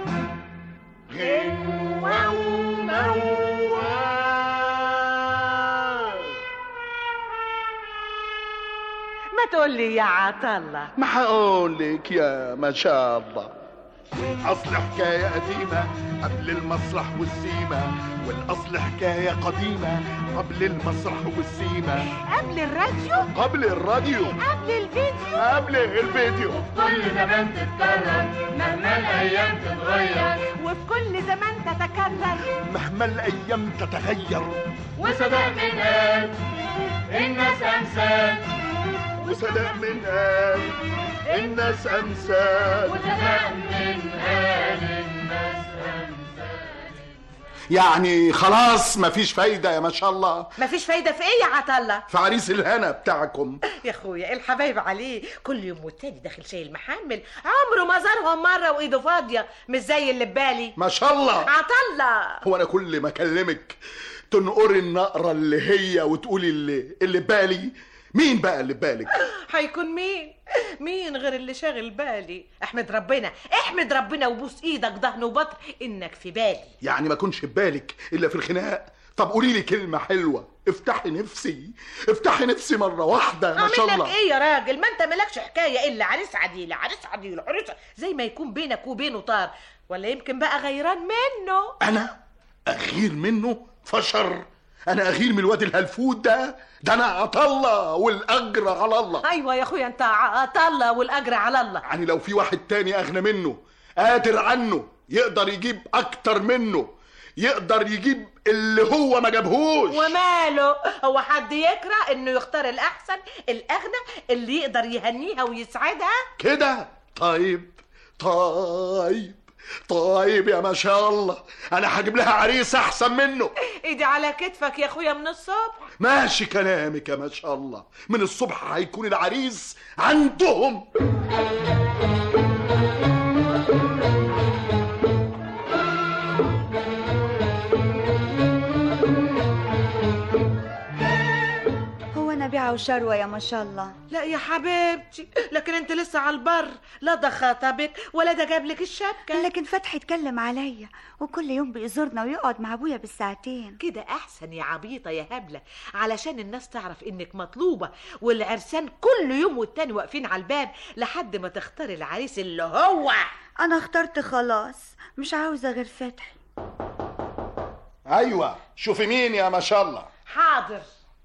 غنوة وموال ما تقول لي يا عطلة ما هقول لك يا ما شاء الله الأصل حكاية قديمة قبل المسرح والسيمة والأصل حكاية قديمة قبل المسرح والسيمة قبل الراديو قبل الراديو قبل الفيديو قبل الفيديو كل زمان تتكرر مهما الأيام تتغير وفي كل زمان تتكرر مهما الأيام تتغير وصدق من قال الناس أمثال وصدق من قال الناس أمثال وصدق من قال الناس يعني خلاص مفيش فايدة يا ما شاء الله مفيش فايدة في ايه يا عطلة في عريس الهنا بتاعكم يا اخويا الحبايب عليه كل يوم والتاني داخل شايل محمل عمره ما زارهم مرة وايده فاضية مش زي اللي ببالي ما شاء الله عطلة هو أنا كل ما أكلمك تنقري النقرة اللي هي وتقولي اللي اللي بالي مين بقى اللي بالك هيكون مين مين غير اللي شاغل بالي احمد ربنا احمد ربنا وبوس ايدك ضهن وبطن انك في بالي يعني ما كنش ببالك إلا في الخناق طب قولي لي كلمة حلوة افتحي نفسي افتحي نفسي مرة واحدة ما شاء اعمل لك الله ايه يا راجل ما انت مالكش حكايه الا عريس عديله عريس عديله عريس زي ما يكون بينك وبينه طار ولا يمكن بقى غيران منه أنا أغير منه فشر أنا أغير من الواد الهلفوت ده ده أنا عطلة والأجر على الله ايوه يا اخويا انت عطله والاجر على الله يعني لو في واحد تاني أغنى منه قادر عنه يقدر يجيب أكتر منه يقدر يجيب اللي هو ما جابهوش وماله هو حد يكره انه يختار الاحسن الاغنى اللي يقدر يهنيها ويسعدها كده طيب طيب طيب يا ما شاء الله انا هجيب لها عريس احسن منه ايدي على كتفك يا اخويا من الصبح ماشي كلامك يا ما شاء الله من الصبح هيكون العريس عندهم هو انا ربيعة وشروة يا ما شاء الله لا يا حبيبتي لكن انت لسه على البر لا ده خطبك ولا ده جاب لك الشبكة لكن فتحي اتكلم عليا وكل يوم بيزورنا ويقعد مع ابويا بالساعتين كده احسن يا عبيطه يا هبله علشان الناس تعرف انك مطلوبه والعرسان كل يوم والتاني واقفين على الباب لحد ما تختار العريس اللي هو انا اخترت خلاص مش عاوزة غير فتحي ايوه شوفي مين يا ما شاء الله حاضر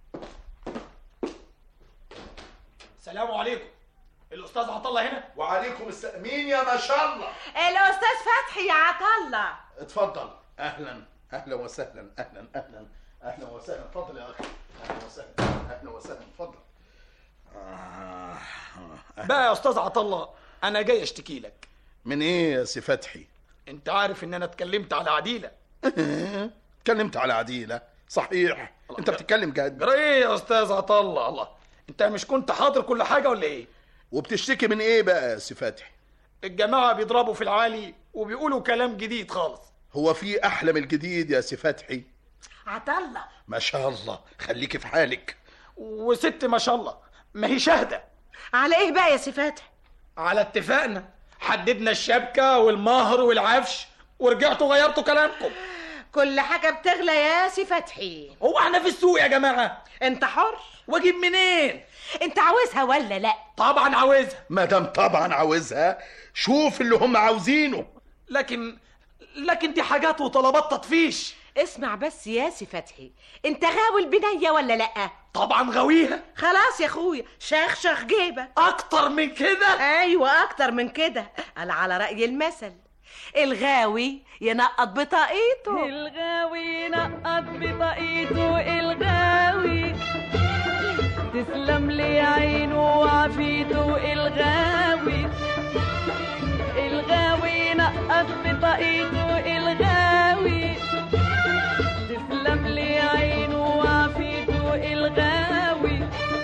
السلام عليكم الاستاذ عطله هنا وعليكم السلام مين يا ما شاء الله الاستاذ فتحي يا عطله اتفضل اهلا اهلا وسهلا اهلا اهلا اهلا وسهلا اتفضل يا اخي اهلا وسهلا اهلا وسهلا اتفضل آه. بقى يا استاذ عطله انا جاي اشتكي لك من ايه يا سي فتحي انت عارف ان انا اتكلمت على عديله اتكلمت على عديله صحيح انت بتتكلم جد جرى ايه يا استاذ عطله الله انت مش كنت حاضر كل حاجه ولا ايه وبتشتكي من ايه بقى يا سي فتحي الجماعه بيضربوا في العالي وبيقولوا كلام جديد خالص هو في احلى من الجديد يا سي فتحي عطله ما شاء الله خليكي في حالك وست ما شاء الله ما هي شاهده على ايه بقى يا سي فتحي على اتفاقنا حددنا الشبكه والمهر والعفش ورجعتوا غيرتوا كلامكم كل حاجه بتغلى يا سي فتحي هو احنا في السوق يا جماعه انت حر واجيب منين انت عاوزها ولا لا طبعا عاوزها ما دام طبعا عاوزها شوف اللي هم عاوزينه لكن لكن دي حاجات وطلبات تطفيش اسمع بس يا سي فتحي انت غاوي البنيه ولا لا طبعا غاويها خلاص يا اخويا شخشخ جيبك اكتر من كده ايوه اكتر من كده قال على راي المثل الغاوي ينقط بطاقيته الغاوي ينقط بطاقيته الغاوي تسلم لي عينه وعافيته الغاوي الغاوي ينقط بطاقيته الغاوي تسلم لي عينه وعافيته الغاوي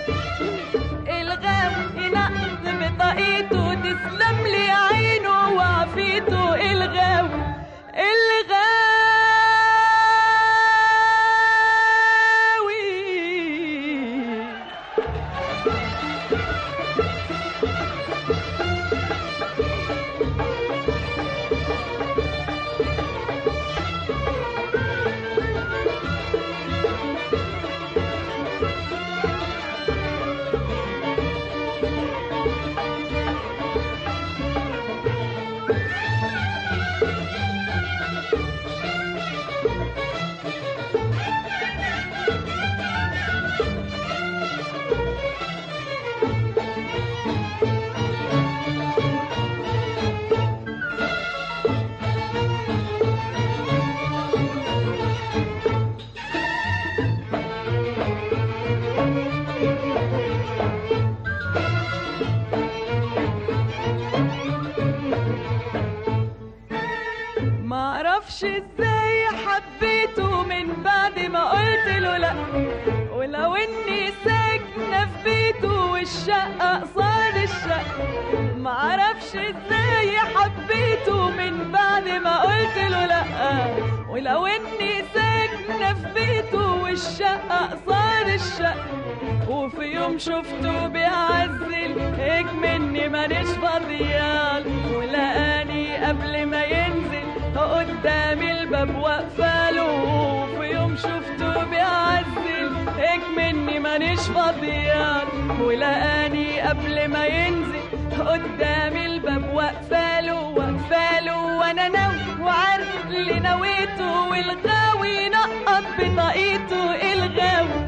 الغاوي ينقط بطاقيته تسلم لي عينه وعافيته الغاوي الغاوي معرفش ازاي حبيته من بعد ما قلت له لا ولو اني ساكنه في بيته والشقه قصاد الشقه معرفش ازاي حبيته من بعد ما قلت له لا ولو اني ساكنه في بيته والشقه قصاد الشقه وفي يوم شفته بيعزل هيك مني مانيش فاضيال ولقاني قبل ما ينزل قدام الباب واقفاله وفي يوم شفته بيعزل هيك مني مانيش فاضيال ولقاني قبل ما ينزل قدام الباب واقفاله واقفاله وانا ناوي وعارف اللي نويته والغاوي نقط بطاقيته الغاوي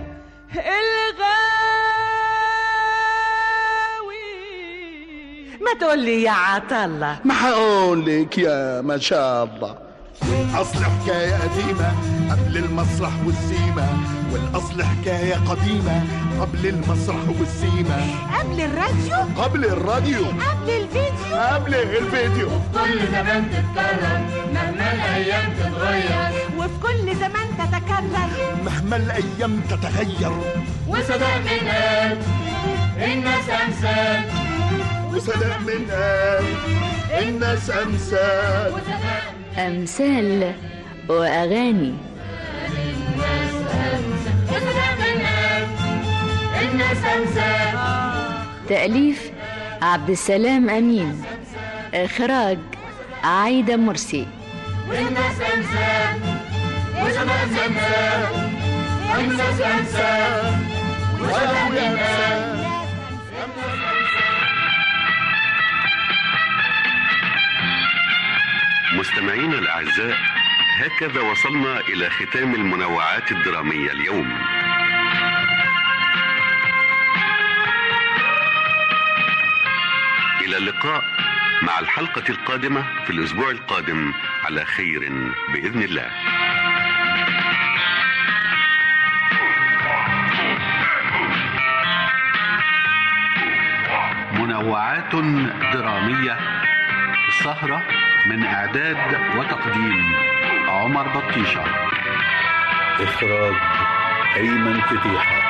الغاوي ما تقول لي يا عطله ما هقول لك يا ما شاء الله اصل حكايه قديمه قبل المسرح والسيمه والاصل حكايه قديمه قبل المسرح والسيمه قبل الراديو قبل الراديو قبل الفيديو قبل الفيديو كل زمان تتكرر مهما الايام تتغير وفي كل زمان تتكرر مهما الايام تتغير وصدق من قال الناس امثال وصدق من قال الناس امثال أمثال وأغاني وصدق من قال الناس أمثال تأليف عبد السلام أمين إخراج عايدة مرسي والناس أمثال وزمان أمثال والناس أمثال وأبويا أمثال مستمعينا الأعزاء هكذا وصلنا إلى ختام المنوعات الدرامية اليوم إلى اللقاء مع الحلقة القادمة في الأسبوع القادم على خير بإذن الله منوعات درامية سهرة من إعداد وتقديم عمر بطيشة إخراج أيمن فتيحة